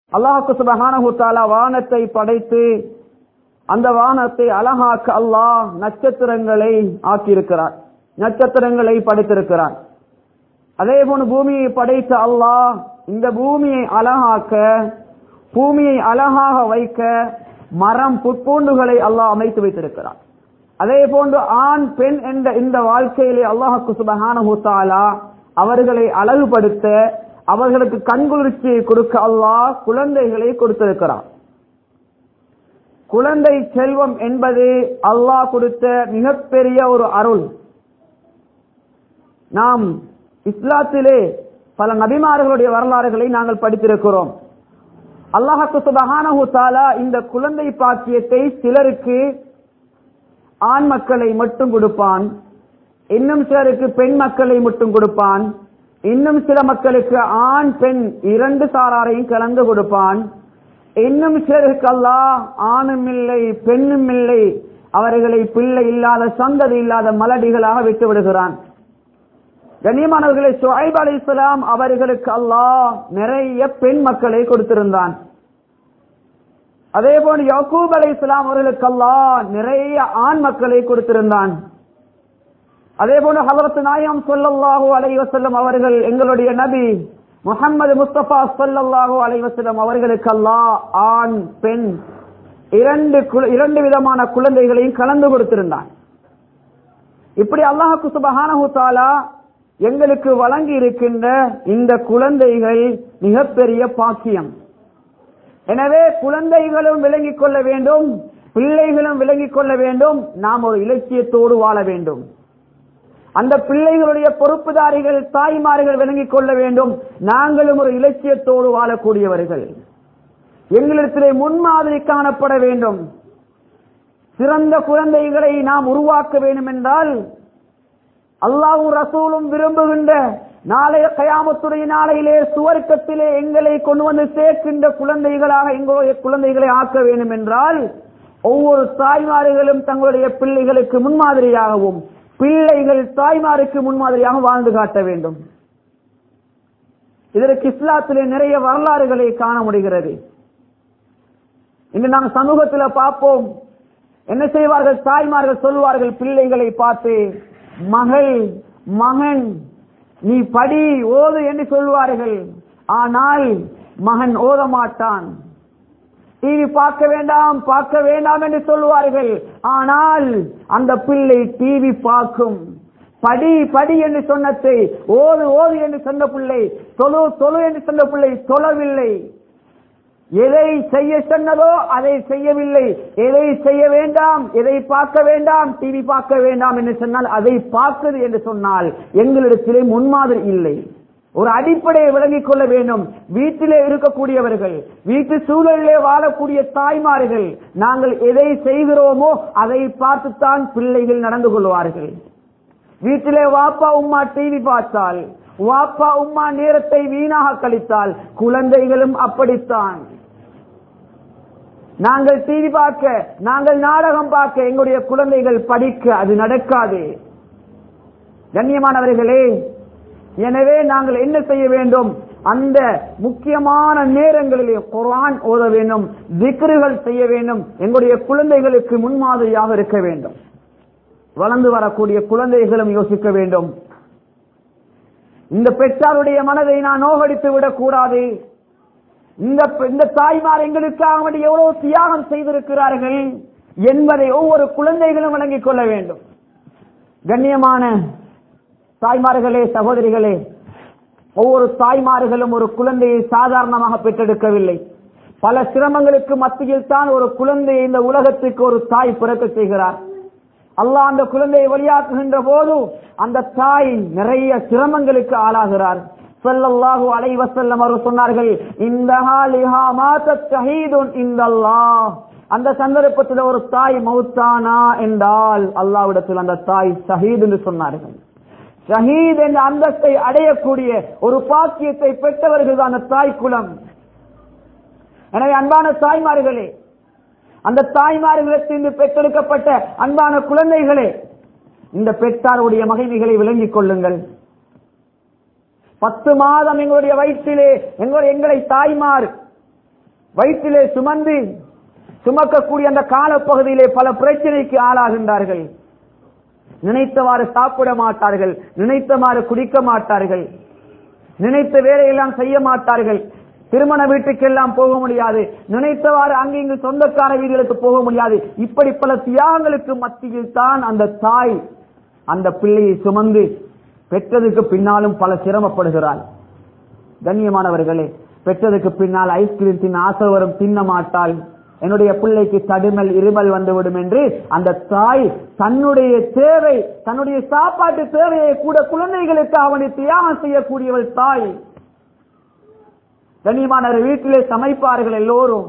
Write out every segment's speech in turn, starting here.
அல்லாஹுக்கு சுபஹானஹு தஆலா வானத்தை படைத்து அந்த வானத்தை அழகாக்க அல்லாஹ் நட்சத்திரங்களை ஆக்கியிருக்கிறார் நட்சத்திரங்களை படைத்திருக்கிறார் அதே போன்று பூமியை படைத்த அல்லாஹ் இந்த பூமியை அழகாக்க பூமியை அழகாக வைக்க மரம் புட்பூண்டுகளை அல்லாஹ் அமைத்து வைத்திருக்கிறார் அதே போன்று ஆண் பெண் என்ற இந்த வாழ்க்கையிலே அல்லாஹுக்கு சுபஹானஹு தஆலா அவர்களை அழகுபடுத்த அவர்களுக்கு கண்குளிர்ச்சியை கொடுக்க அல்லாஹ் குழந்தைகளை கொடுத்திருக்கிறார் குழந்தை செல்வம் என்பது அல்லாஹ் கொடுத்த மிகப்பெரிய ஒரு அருள் நாம் இஸ்லாத்திலே பல நபிமார்களுடைய வரலாறுகளை நாங்கள் படித்திருக்கிறோம் அல்லாஹு சுபஹானஹு தாலா இந்த குழந்தை பாக்கியத்தை சிலருக்கு ஆண் மக்களை மட்டும் கொடுப்பான் இன்னும் சிலருக்கு பெண் மக்களை மட்டும் கொடுப்பான் இன்னும் சில மக்களுக்கு ஆண் பெண் இரண்டு சாராரையும் கலந்து கொடுப்பான் இன்னும் சிலருக்கு அல்லாஹ் ஆணும் இல்லை பெண்ணும் இல்லை அவர்களை பிள்ளை இல்லாத சந்ததி இல்லாத மலடிகளாக விட்டு விடுகிறான் கண்ணியமானவர்களை சுஹைப் அலி இஸ்லாம் அவர்களுக்கு அல்லாஹ் நிறைய பெண் மக்களை கொடுத்திருந்தான் அதே போன்று யக்கூப் அலி இஸ்லாம் அவர்களுக்கு அல்லாஹ் நிறைய ஆண் மக்களை கொடுத்திருந்தான் அதே போன்று ஹலரத் நாயம் சொல்லல்லாஹு அலை வசல்லம் அவர்கள் எங்களுடைய நபி முகமது முஸ்தபா சொல்லல்லாஹு அலை வசல்லம் அவர்களுக்கு அல்லாஹ் ஆண் பெண் இரண்டு இரண்டு விதமான குழந்தைகளையும் கலந்து கொடுத்திருந்தான் இப்படி அல்லாஹுக்கு சுபஹானஹு தாலா எங்களுக்கு வழங்கி இருக்கின்ற இந்த குழந்தைகள் மிகப்பெரிய பாக்கியம் எனவே குழந்தைகளும் விளங்கிக் கொள்ள வேண்டும் பிள்ளைகளும் விளங்கிக் கொள்ள வேண்டும் நாம் ஒரு இலட்சியத்தோடு வாழ வேண்டும் அந்த பிள்ளைகளுடைய பொறுப்புதாரிகள் தாய்மார்கள் விளங்கிக் கொள்ள வேண்டும் நாங்களும் ஒரு இலட்சியத்தோடு வாழக்கூடியவர்கள் எங்களிடத்திலே முன்மாதிரி காணப்பட வேண்டும் சிறந்த குழந்தைகளை நாம் உருவாக்க வேண்டும் என்றால் அல்லாவும் ரசூலும் விரும்புகின்ற நாளைய கயாமத்துடைய நாளையிலே சுவர்க்கத்திலே எங்களை கொண்டு வந்து சேர்க்கின்ற குழந்தைகளாக எங்களுடைய குழந்தைகளை ஆக்க வேண்டும் என்றால் ஒவ்வொரு தாய்மார்களும் தங்களுடைய பிள்ளைகளுக்கு முன்மாதிரியாகவும் பிள்ளைகள் தாய்மாருக்கு முன்மாதிரியாக வாழ்ந்து காட்ட வேண்டும் இதற்கு இஸ்லாத்திலே நிறைய வரலாறுகளை காண முடிகிறது இன்று நாங்கள் சமூகத்தில் பார்ப்போம் என்ன செய்வார்கள் தாய்மார்கள் சொல்வார்கள் பிள்ளைகளை பார்த்து மகள் மகன் நீ படி ஓது என்று சொல்வார்கள் ஆனால் மகன் ஓத மாட்டான் டிவி பார்க்க வேண்டாம் பார்க்க வேண்டாம் என்று சொல்லுவார்கள் ஆனால் அந்த பிள்ளை டிவி பார்க்கும் படி படி என்று சொன்னதை ஓது ஓது என்று சொன்ன பிள்ளை தொழு தொழு என்று சொன்ன பிள்ளை தொழவில்லை எதை செய்ய சொன்னதோ அதை செய்யவில்லை எதை செய்ய வேண்டாம் எதை பார்க்க வேண்டாம் டிவி பார்க்க வேண்டாம் என்று சொன்னால் அதை பார்க்குது என்று சொன்னால் எங்களிடத்திலே முன்மாதிரி இல்லை ஒரு அடிப்படையை விளங்கிக் கொள்ள வேண்டும் வீட்டிலே இருக்கக்கூடியவர்கள் வீட்டு சூழலிலே வாழக்கூடிய தாய்மார்கள் நாங்கள் எதை செய்கிறோமோ அதை பார்த்துத்தான் பிள்ளைகள் நடந்து கொள்வார்கள் வீட்டிலே வாப்பா உம்மா டிவி பார்த்தால் வாப்பா உம்மா நேரத்தை வீணாக கழித்தால் குழந்தைகளும் அப்படித்தான் நாங்கள் டிவி பார்க்க நாங்கள் நாடகம் பார்க்க எங்களுடைய குழந்தைகள் படிக்க அது நடக்காது கண்ணியமானவர்களே எனவே நாங்கள் என்ன செய்ய வேண்டும் அந்த முக்கியமான நேரங்களிலே குரான் ஓத வேண்டும் திக்ருகள் செய்ய வேண்டும் எங்களுடைய குழந்தைகளுக்கு முன்மாதிரியாக இருக்க வேண்டும் வளர்ந்து வரக்கூடிய குழந்தைகளும் யோசிக்க வேண்டும் இந்த பெற்றாருடைய மனதை நான் நோகடித்து விடக் கூடாது இந்த இந்த தாய்மார் எங்களுக்காக வேண்டி எவ்வளவு தியாகம் செய்திருக்கிறார்கள் என்பதை ஒவ்வொரு குழந்தைகளும் வழங்கிக் கொள்ள வேண்டும் கண்ணியமான தாய்மார்களே சகோதரிகளே ஒவ்வொரு தாய்மார்களும் ஒரு குழந்தையை சாதாரணமாக பெற்றெடுக்கவில்லை பல சிரமங்களுக்கு மத்தியில் தான் ஒரு குழந்தையை இந்த உலகத்துக்கு ஒரு தாய் பிறக்க செய்கிறார் அல்லாஹ் அந்த குழந்தையை வழியாக்குகின்ற போது அந்த தாய் நிறைய சிரமங்களுக்கு ஆளாகிறார் ஸல்லல்லாஹு அலைஹி வஸல்லம் அவர் சொன்னார்கள் இந்த ஹாலிஹா மாதத் ஷஹீதுன் இந்தல்லாஹ் அந்த சந்தர்ப்பத்தில் ஒரு தாய் மௌத்தானா என்றால் அல்லாஹ்விடத்தில் அந்த தாய் ஷஹீத் என்று சொன்னார்கள் ஷஹீத் என்ற அந்தஸ்தை அடையக்கூடிய ஒரு பாக்கியத்தை பெற்றவர்கள் தான் அந்த தாய் குலம் எனவே அன்பான தாய்மார்களே அந்த தாய்மார்களிடத்திலிருந்து பெற்றெடுக்கப்பட்ட அன்பான குழந்தைகளே இந்த பெற்றாருடைய மகிமைகளை விளங்கிக் கொள்ளுங்கள் பத்து மாதம் எங்களுடைய வயிற்றிலே எங்களுடைய எங்களை தாய்மார் வயிற்றிலே சுமந்து சுமக்கக்கூடிய அந்த காலப்பகுதியிலே பல பிரச்சனைக்கு ஆளாகின்றார்கள் நினைத்தவாறு சாப்பிட மாட்டார்கள் நினைத்தவாறு குடிக்க மாட்டார்கள் நினைத்த வேலையெல்லாம் செய்ய மாட்டார்கள் திருமண வீட்டுக்கெல்லாம் போக முடியாது நினைத்தவாறு அங்கு இங்கு சொந்தக்கார வீடுகளுக்கு போக முடியாது இப்படி பல தியாகங்களுக்கு மத்தியில் தான் அந்த தாய் அந்த பிள்ளையை சுமந்து பெற்றதுக்கு பின்னாலும் பல சிரமப்படுகிறாள் கண்ணியமானவர்களே பெற்றதுக்கு பின்னால் ஐஸ்கிரீம் தின்ன ஆசை வரும் தின்ன மாட்டாள் என்னுடைய பிள்ளைக்கு தடுமல் இருமல் வந்துவிடும் என்று அந்த தாய் தன்னுடைய தேவை தன்னுடைய சாப்பாட்டு தேவையை கூட குழந்தைகளுக்கு அவனை தியாகம் செய்யக்கூடியவள் தாய் கண்ணியமானவர் வீட்டிலே சமைப்பார்கள் எல்லோரும்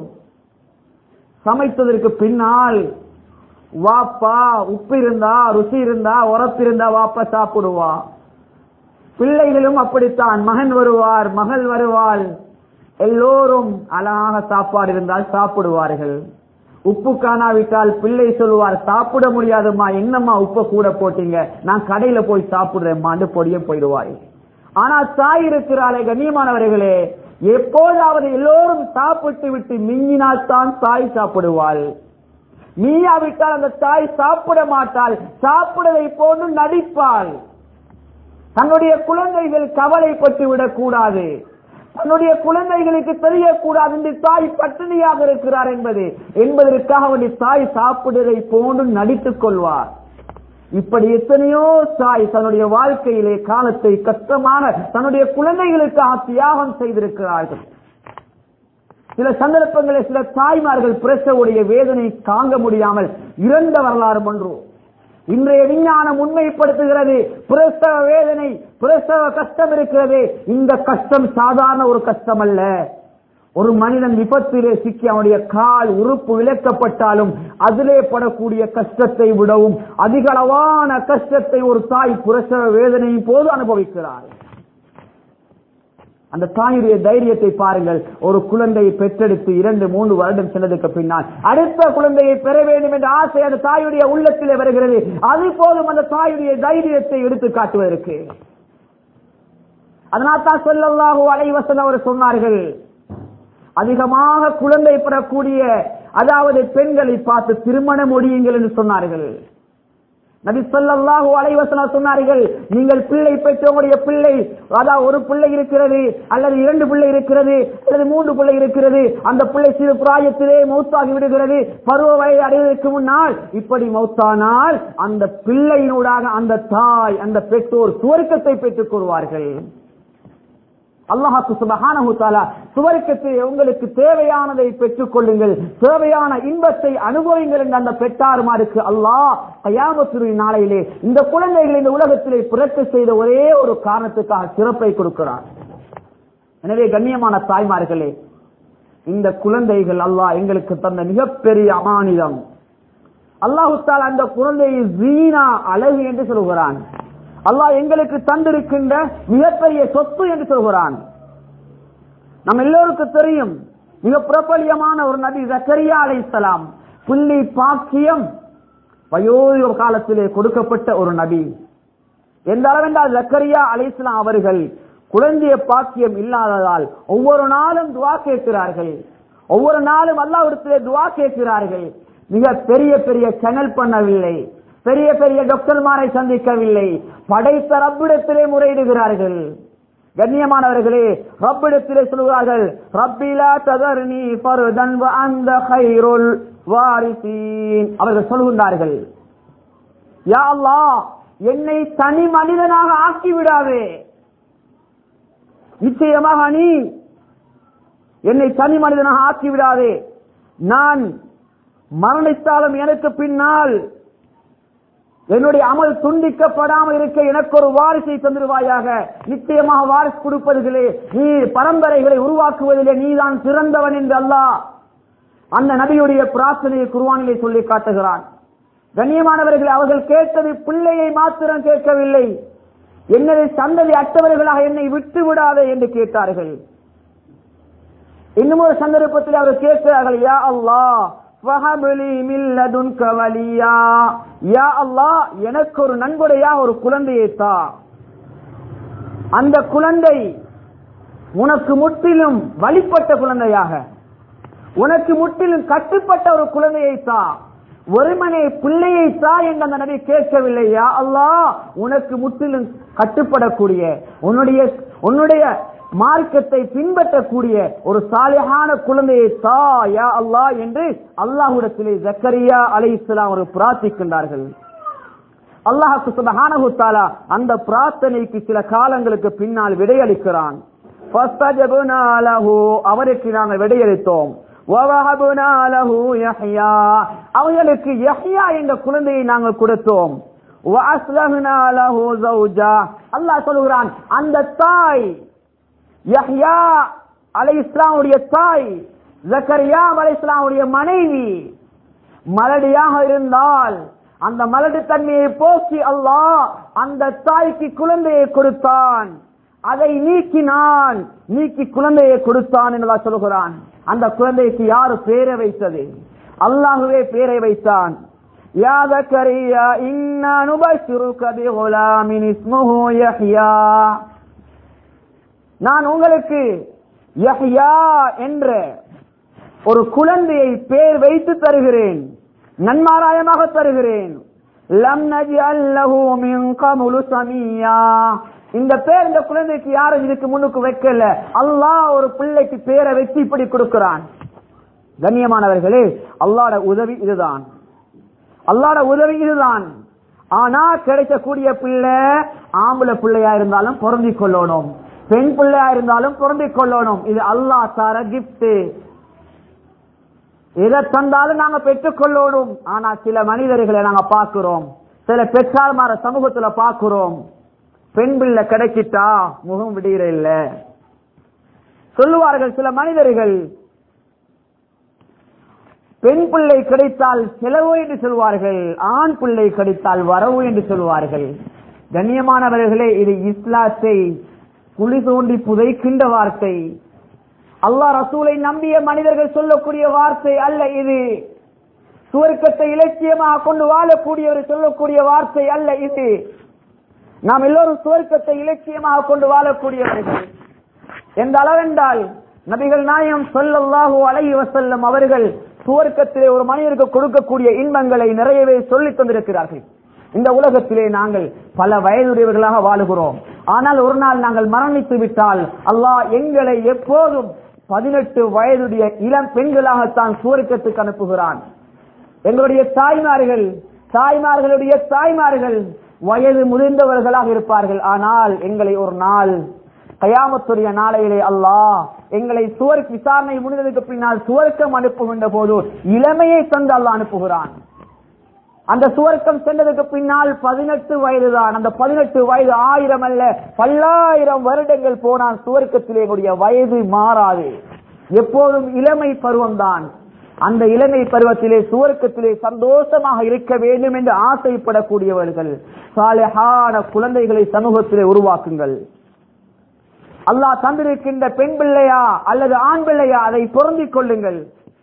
சமைத்ததற்கு பின்னால் வாப்பா உப்பு இருந்தா ருசி இருந்தா உரப்பு இருந்தா வாப்பா சாப்பிடுவா பிள்ளைகளும் அப்படித்தான் மகன் வருவார் மகள் வருவாள் எல்லோரும் அழகாக சாப்பாடு இருந்தால் சாப்பிடுவார்கள் உப்பு காணாவிட்டால் பிள்ளை சொல்லுவார் சாப்பிட முடியாதுமா என்னம்மா உப்ப கூட போட்டீங்க நான் கடையில போய் சாப்பிடுறேன்மான்னு பொடிய போயிடுவாய் ஆனா தாய் இருக்கிறாளே கண்ணியமானவர்களே எப்போதாவது எல்லோரும் சாப்பிட்டு விட்டு மிஞ்சினால் தான் தாய் சாப்பிடுவாள் மீயாவிட்டால் அந்த தாய் சாப்பிட மாட்டாள் சாப்பிடுவதை போன்று நடிப்பாள் தன்னுடைய குழந்தைகள் கவலைப்பட்டு விடக் கூடாது தன்னுடைய குழந்தைகளுக்கு தெரியக்கூடாது என்று தாய் பட்டினியாக இருக்கிறார் என்பது என்பதற்காக அவனுடைய தாய் சாப்பிடுவதை போன்று நடித்துக் கொள்வார் இப்படி எத்தனையோ தாய் தன்னுடைய வாழ்க்கையிலே காலத்தை கஷ்டமான தன்னுடைய குழந்தைகளுக்காக தியாகம் செய்திருக்கிறார்கள் சில சந்தர்ப்பங்களில் சில தாய்மார்கள் பிரசவுடைய வேதனை தாங்க முடியாமல் இறந்த வரலாறு ஒன்று இன்றைய விஞ்ஞானம் உண்மைப்படுத்துகிறது பிரசவ வேதனை பிரசவ கஷ்டம் இருக்கிறது இந்த கஷ்டம் சாதாரண ஒரு கஷ்டம் அல்ல ஒரு மனிதன் விபத்திலே சிக்கி அவனுடைய கால் உறுப்பு விளக்கப்பட்டாலும் அதிலே படக்கூடிய கஷ்டத்தை விடவும் அதிகளவான கஷ்டத்தை ஒரு தாய் பிரசவ வேதனையின் போது அனுபவிக்கிறார் அந்த தாயுடைய தைரியத்தை பாருங்கள் ஒரு குழந்தையை பெற்றெடுத்து இரண்டு மூன்று வருடம் சென்றதுக்கு பின்னால் அடுத்த குழந்தையை பெற வேண்டும் என்ற ஆசை அந்த தாயுடைய உள்ளத்திலே வருகிறது அது போதும் அந்த தாயுடைய தைரியத்தை எடுத்து காட்டுவதற்கு அதனால் தான் சொல்லல்லாஹு அலைவசன் அவர் சொன்னார்கள் அதிகமாக குழந்தை பெறக்கூடிய அதாவது பெண்களை பார்த்து திருமணம் முடியுங்கள் என்று சொன்னார்கள் நபி சொல்லல்லாஹு அலைவசனம் சொன்னார்கள் நீங்கள் பிள்ளை பெற்றவங்களுடைய பிள்ளை அதாவது ஒரு பிள்ளை இருக்கிறது அல்லது இரண்டு பிள்ளை இருக்கிறது அல்லது மூன்று பிள்ளை இருக்கிறது அந்த பிள்ளை சிறு பிராயத்திலே மௌத்தாகி விடுகிறது பருவ வயது அடைவதற்கு முன்னால் இப்படி மௌத்தானால் அந்த பிள்ளையினூடாக அந்த தாய் அந்த பெற்றோர் சுவர்க்கத்தை பெற்றுக் கொள்வார்கள் அல்லாஹாக்கு சுபஹானஹு தஆலா சுவர்க்கத்தை உங்களுக்கு தேவையானதை பெற்றுக் கொள்ளுங்கள் தேவையான இன்பத்தை அனுபவிங்கள் என்ற அந்த பெற்றாருமாருக்கு அல்லாஹ் கயாமத்துறை நாளையிலே இந்த குழந்தைகளை இந்த உலகத்திலே பிறக்க செய்த ஒரே ஒரு காரணத்துக்காக சிறப்பை கொடுக்கிறார் எனவே கண்ணியமான தாய்மார்களே இந்த குழந்தைகள் அல்லாஹ் எங்களுக்கு தந்த மிகப்பெரிய அமானிதம் அல்லாஹு தாலா அந்த குழந்தையை வீணா அழகு என்று சொல்கிறான் அல்லாஹ் எங்களுக்கு தந்திருக்கின்ற மிகப்பெரிய சொத்து என்று சொல்கிறான் நம்ம எல்லோருக்கும் தெரியும் மிக பிரபலியமான ஒரு நபி ஜக்கரியா அலைஹிஸ்ஸலாம் புள்ளி பாக்கியம் வயோதிக காலத்திலே கொடுக்கப்பட்ட ஒரு நபி எந்த அளவென்றால் ஜக்கரியா அலைஹிஸ்ஸலாம் அவர்கள் குழந்தைய பாக்கியம் இல்லாததால் ஒவ்வொரு நாளும் துவா கேட்கிறார்கள் ஒவ்வொரு நாளும் அல்லாவிடத்திலே துவா கேட்கிறார்கள் மிக பெரிய பெரிய சேனல் பண்ணவில்லை பெரிய பெரிய டாக்டர்மாரை சந்திக்கவில்லை படைத்த ரப்பிடத்திலே முறையிடுகிறார்கள் கண்ணியமானவர்களே ரப்பிடத்திலே சொல்கிறார்கள் ரப்பிலா ததர்னி ஃபர்தன் வ அந்த கைருல் வாரிசீன் அவர்கள் சொல்கின்றார்கள் யா அல்லாஹ் என்னை தனி மனிதனாக ஆக்கி விடாதே நிச்சயமாக நீ என்னை தனி மனிதனாக ஆக்கி விடாதே நான் மரணித்தாலும் எனக்கு பின்னால் என்னுடைய அமல் துண்டிக்கப்படாமல் இருக்க எனக்கு ஒரு வாரிசை தந்துருவாயாக நிச்சயமாக வாரிசு கொடுப்பதிலே நீ பரம்பரைகளை உருவாக்குவதிலே நீதான் சிறந்தவன் என்று அல்லாஹ் அந்த நபியுடைய பிரார்த்தனையை குருவானிலே சொல்லி காட்டுகிறான் கண்ணியமானவர்கள் அவர்கள் கேட்டது பிள்ளையை மாத்திரம் கேட்கவில்லை என்னதை சந்ததி அற்றவர்களாக என்னை விட்டு விடாதே என்று கேட்டார்கள் இன்னும் ஒரு சந்தர்ப்பத்தில் அவர் கேட்கிறார்கள் யா அல்லாஹ் ஃபஹப்லி மின் லதுன்க வலியா யா அல்லாஹ் எனக்கு ஒரு நன்கொடையா ஒரு குழந்தையை தா அந்த குழந்தை உனக்கு முற்றிலும் வழிபட்ட குழந்தையாக உனக்கு முற்றிலும் கட்டுப்பட்ட ஒரு குழந்தையை தா ஒருமனே பிள்ளையை தா என்று அந்த நபி கேட்கவில்லையா அல்லாஹ் உனக்கு முற்றிலும் கட்டுப்படக்கூடிய உன்னுடைய உன்னுடைய மார்க்கத்தை பின்பற்றக்கூடிய ஒரு சாலியான குழந்தையை தா யா அல்லாஹ் என்று அல்லாஹ்விடத்திலே ஜக்கரியா அலை இஸ்லாம் ஒரு பிரார்த்திக்கின்றார்கள் அல்லாஹு சுபஹானஹு தஆலா அந்த பிரார்த்தனைக்கு சில காலங்களுக்கு பின்னால் விடையளிக்கிறான் فَاسْتَجَبْنَا لَهُ அவருக்கு நாங்கள் விடையளித்தோம் وَوَهَبْنَا لَهُ يَحْيَى அவர்களுக்கு யஹ்யா என்ற குழந்தையை நாங்கள் கொடுத்தோம் وَأَصْلَحْنَا لَهُ زَوْجَهُ அல்லாஹ் சொல்கிறான் அந்த தாய் யஹ்யா அலைஹிஸ்ஸலாமுடைய தாய் ஜக்கரியா அலைஹிஸ்ஸலாமுடைய மனைவி மலடியாக இருந்தால் அந்த மலடு தன்மையை போக்கி அல்லாஹ் அந்த தாய்க்கு குழந்தையை கொடுத்தான் அதை நீக்கினான் நீக்கி குழந்தையை கொடுத்தான் என்று அல்லாஹ் சொல்கிறான் அந்த குழந்தைக்கு யாரு பேரை வைத்தது அல்லாஹுவே பேரை வைத்தான் யா ஜக்கரியா இன்னா நுபஷ்ஷிருக பிகுலாமின் இஸ்முஹு யஹ்யா நான் உங்களுக்கு யஹ்யா என்ற ஒரு குழந்தையை பேர் வைத்து தருகிறேன் நன்மாராயமாக தருகிறேன் லம் நஜ்அல் லஹு மின் கமுலு சமியா இந்த பேர் இந்த குழந்தைக்கு யாரும் இதுக்கு முன்னுக்கு வைக்கல அல்லாஹ் ஒரு பிள்ளைக்கு பேரை வச்சு இப்படி கொடுக்கிறான் கண்ணியமானவர்களே அல்லாட உதவி இதுதான் அல்லாட உதவி இதுதான் ஆனா கிடைக்கக்கூடிய பிள்ளை ஆம்பளை பிள்ளையா இருந்தாலும் பொருந்திக் கொள்ளணும் பெண் பிள்ளையா இருந்தாலும் பொருந்திக் கொள்ளணும் இது அல்லாஹ் தர கிஃப்ட் எதை தந்தாலும் நாங்க பெற்றுக்கொள்ளணும் ஆனா சில மனிதர்களை நாங்க பார்க்கிறோம் சில பெற்றார்மார சமூகத்துல பார்க்கிறோம் பெண் பிள்ளை கிடைச்சிட்டா முகம் விடுகிற இல்ல சொல்லுவார்கள் சில மனிதர்கள் பெண் பிள்ளை கிடைத்தால் செலவு என்று சொல்வார்கள் ஆண் பிள்ளை கிடைத்தால் வரவு என்று சொல்வார்கள் கண்ணியமானவர்களே இது இஸ்லாத்தை குழி தோண்டி புதைக்கின்ற வார்த்தை அல்லாஹ் ரசூலை நம்பிய மனிதர்கள் சொல்லக்கூடிய வார்த்தை அல்ல இது சுவர்க்கத்தை இலட்சியமாக கொண்டு வாழக்கூடியவர் சொல்லக்கூடிய வார்த்தை அல்ல இது நாம் எல்லோரும் சுவர்க்கத்தை இலட்சியமாக கொண்டு வாழக்கூடியவர்கள் எந்த அளவென்றால் நபிகள் நாயகம் சொல்லல்லாஹு அலைஹி வஸல்லம் அவர்கள் சுவர்க்கத்திலே ஒரு மனிதருக்கு கொடுக்கக்கூடிய இன்பங்களை நிறையவே சொல்லித் தந்திருக்கிறார்கள் இந்த உலகத்திலே நாங்கள் பல வயதுடையவர்களாக வாழுகிறோம் ஆனால் ஒரு நாள் நாங்கள் மரணித்து விட்டால் அல்லாஹ் எங்களை எப்போதும் பதினெட்டு வயதுடைய இளம் பெண்களாகத்தான் சுவர்க்கத்துக்கு அனுப்புகிறான் எங்களுடைய தாய்மார்கள் தாய்மார்களுடைய தாய்மார்கள் வயது முதிர்ந்தவர்களாக இருப்பார்கள் ஆனால் எங்களை ஒரு நாள் கயாமத்துடைய நாளையிலே அல்லாஹ் எங்களை சுவர் விசாரணை முடிந்ததுக்கு பின்னால் சுவர்க்கம் அனுப்புகின்ற போது இளமையை தந்து அல்லாஹ் அனுப்புகிறான் அந்த சுவர்க்கம் சென்றதுக்கு பின்னால் பதினெட்டு வயதுதான் அந்த பதினெட்டு வயது ஆயிரம் அல்ல பல்லாயிரம் வருடங்கள் போனால் சுவர்க்கத்திலே என்னுடைய வயது மாறாது எப்போதும் இளமை பருவம்தான் அந்த இளமை பருவத்திலே சுவர்க்கத்திலே சந்தோஷமாக இருக்க வேண்டும் என்று ஆசைப்படக்கூடியவர்கள் சாலையான குழந்தைகளை சமூகத்திலே உருவாக்குங்கள் அல்லாஹ் தந்திருக்கின்ற பெண் பிள்ளையா அல்லது ஆண் பிள்ளையா அதை பொருந்திக் கொள்ளுங்கள்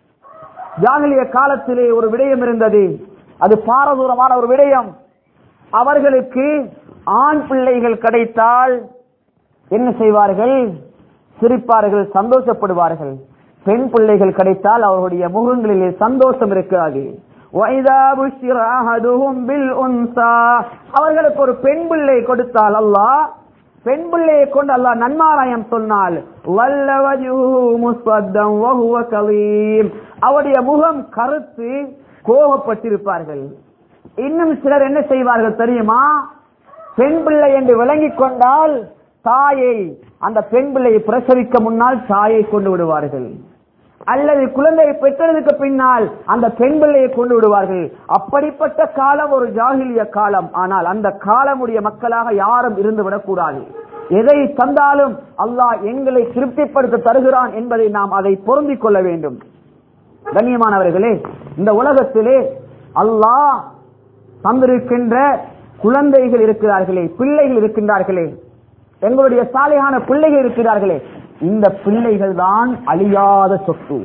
ஜாகலிய காலத்திலே ஒரு விடயம் இருந்தது அது பாரதூரமான ஒரு விடயம் அவர்களுக்கு ஆண் பிள்ளைகள் கிடைத்தால் என்ன செய்வார்கள் சிரிப்பார்கள் சந்தோஷப்படுவார்கள் பெண் பிள்ளைகள் கிடைத்தால் அவர்களுடைய முகங்களிலே சந்தோஷம் இருக்காது وَإِذَا بُشِّرَ أَحَدُهُم بِالْأُنثَى அவர்களுக்கு ஒரு பெண் பிள்ளை கொடுத்தால் அல்லாஹ் பெண் பிள்ளையை கொண்டு அல்லாஹ் நன்மாராயம் சொன்னால் வல்ல வஜுஹு முஸ்வத்தம் வஹுவ கலீம் அவருடைய முகம் கருத்து கோபப்பட்டிருப்பார்கள் இன்னும் சிலர் என்ன செய்வார்கள் தெரியுமா பெண் பிள்ளை என்று விளங்கிக் கொண்டால் தாயை அந்த பெண் பிள்ளையை பிரசவிக்க முன்னால் தாயை கொண்டு விடுவார்கள் அல்லது குழந்தையை பெற்றதுக்கு பின்னால் அந்த பெண் பிள்ளையை கொண்டு விடுவார்கள் அப்படிப்பட்ட காலம் ஒரு ஜாகிலிய காலம் ஆனால் அந்த காலமுடைய மக்களாக யாரும் இருந்து விடக்கூடாது எதை தந்தாலும் அல்லாஹ் எங்களை திருப்திப்படுத்த தருகிறான் என்பதை நாம் அதை பொருந்திக் கொள்ள வேண்டும் கண்ணியமானவர்களே இந்த உலகத்திலே அல்லாஹ் தந்திருக்கின்ற குழந்தைகள் இருக்கிறார்களே பிள்ளைகள் இருக்கின்றார்களே எங்களுடைய சாலையான பிள்ளைகள் இருக்கிறார்களே இந்த பிள்ளைகள் தான் அழியாத சொத்து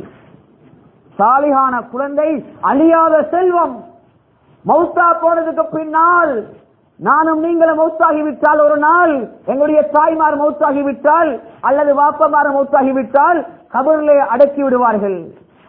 சாலிகான குழந்தை அழியாத செல்வம் மௌத்தா போனதுக்கு பின்னால் நானும் நீங்களும் மௌத்தாகிவிட்டால் ஒரு நாள் எங்களுடைய தாய்மார் மௌத்தாகிவிட்டால் அல்லது வாப்பமார் மௌத்தாகிவிட்டால் கபரிலே அடக்கி விடுவார்கள்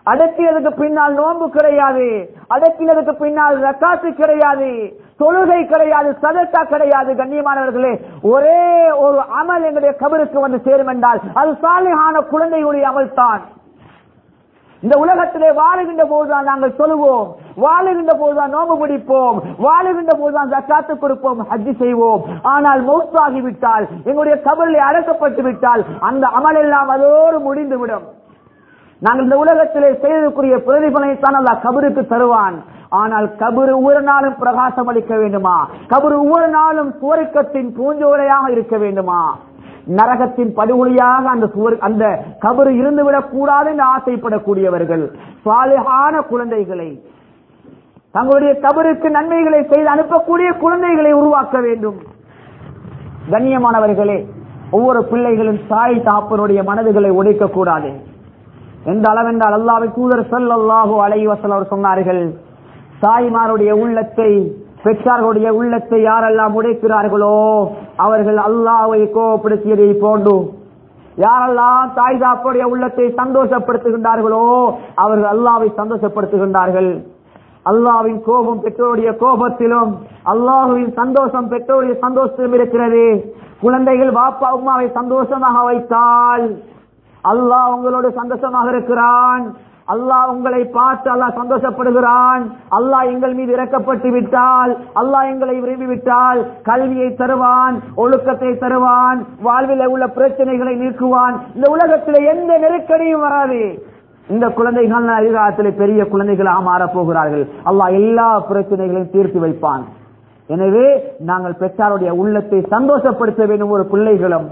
அடக்கினதுக்கு பின்னால் நோன்பு கிடையாது அடக்கினதுக்கு பின்னால் ரக்காத்து கிடையாது தொழுகை கிடையாது சதத்தா கிடையாது கண்ணியமானவர்களே ஒரே ஒரு அமல் எங்களுடைய கபருக்கு வந்து சேரும் என்றால் அது சாலிகான குழந்தைகளுடைய அமல் தான் இந்த உலகத்திலே வாழுகின்ற போதுதான் நாங்கள் சொல்லுவோம் வாழுகின்ற போதுதான் நோம்பு பிடிப்போம் வாழுகின்ற போதுதான் ஜக்காத்து கொடுப்போம் ஹஜ்ஜி செய்வோம் ஆனால் மௌத்தாகிவிட்டால் எங்களுடைய கபரில் அடக்கப்பட்டு விட்டால் அந்த அமல் எல்லாம் அதோடு முடிந்துவிடும் நாங்கள் இந்த உலகத்திலே செய்ததற்குரிய பிரதிபலனைத்தான் அல்ல கபருக்கு தருவான் ஆனால் கபரு ஒவ்வொரு நாளும் பிரகாசம் அளிக்க வேண்டுமா கபரு ஒவ்வொரு நாளும் சுவர்க்கத்தின் பூஞ்சோலையாக இருக்க வேண்டுமா நரகத்தின் படுகொலியாக அந்த சுவர் அந்த கபரு இருந்துவிடக் கூடாது என்று ஆசைப்படக்கூடியவர்கள் சாலிகான குழந்தைகளை தங்களுடைய கபருக்கு நன்மைகளை செய்து அனுப்பக்கூடிய குழந்தைகளை உருவாக்க வேண்டும் கண்ணியமானவர்களே ஒவ்வொரு பிள்ளைகளும் தாய் தாப்பனுடைய மனதுகளை உடைக்க கூடாது எந்த அளவென்றால் அல்லாவை தூதர் சொல்லல்லாஹு அலைவசல் அவர் சொன்னார்கள் தாய்மாருடைய உள்ளத்தை பெற்றார்களுடைய உள்ளத்தை யாரெல்லாம் உடைக்கிறார்களோ அவர்கள் அல்லாவை கோபப்படுத்தியதை போன்று யாரெல்லாம் தாய் தாப்புடைய உள்ளத்தை சந்தோஷப்படுத்துகின்றார்களோ அவர்கள் அல்லாவை சந்தோஷப்படுத்துகின்றார்கள் அல்லாவின் கோபம் பெற்றோருடைய கோபத்திலும் அல்லாஹுவின் சந்தோஷம் பெற்றோருடைய சந்தோஷத்திலும் இருக்கிறது குழந்தைகள் பாப்பா அம்மாவை சந்தோஷமாக வைத்தால் அல்லாஹ் உங்களோடு சந்தோஷமாக இருக்கிறான் அல்லாஹ் உங்களை பார்த்து அல்லாஹ் சந்தோஷப்படுகிறான் அல்லாஹ் எங்கள் மீது இறக்கப்பட்டு விட்டால் அல்லாஹ் எங்களை விரும்பி விட்டால் கல்வியை தருவான் ஒழுக்கத்தை தருவான் வாழ்வில் உள்ள பிரச்சனைகளை நீக்குவான் இந்த உலகத்தில் எந்த நெருக்கடியும் வராது இந்த குழந்தைகள் அதிகாரத்தில் பெரிய குழந்தைகளாக மாறப் போகிறார்கள் அல்லாஹ் எல்லா பிரச்சனைகளையும் தீர்த்து வைப்பான் எனவே நாங்கள் பெற்றாருடைய உள்ளத்தை சந்தோஷப்படுத்த வேண்டும் ஒரு பிள்ளைகளும்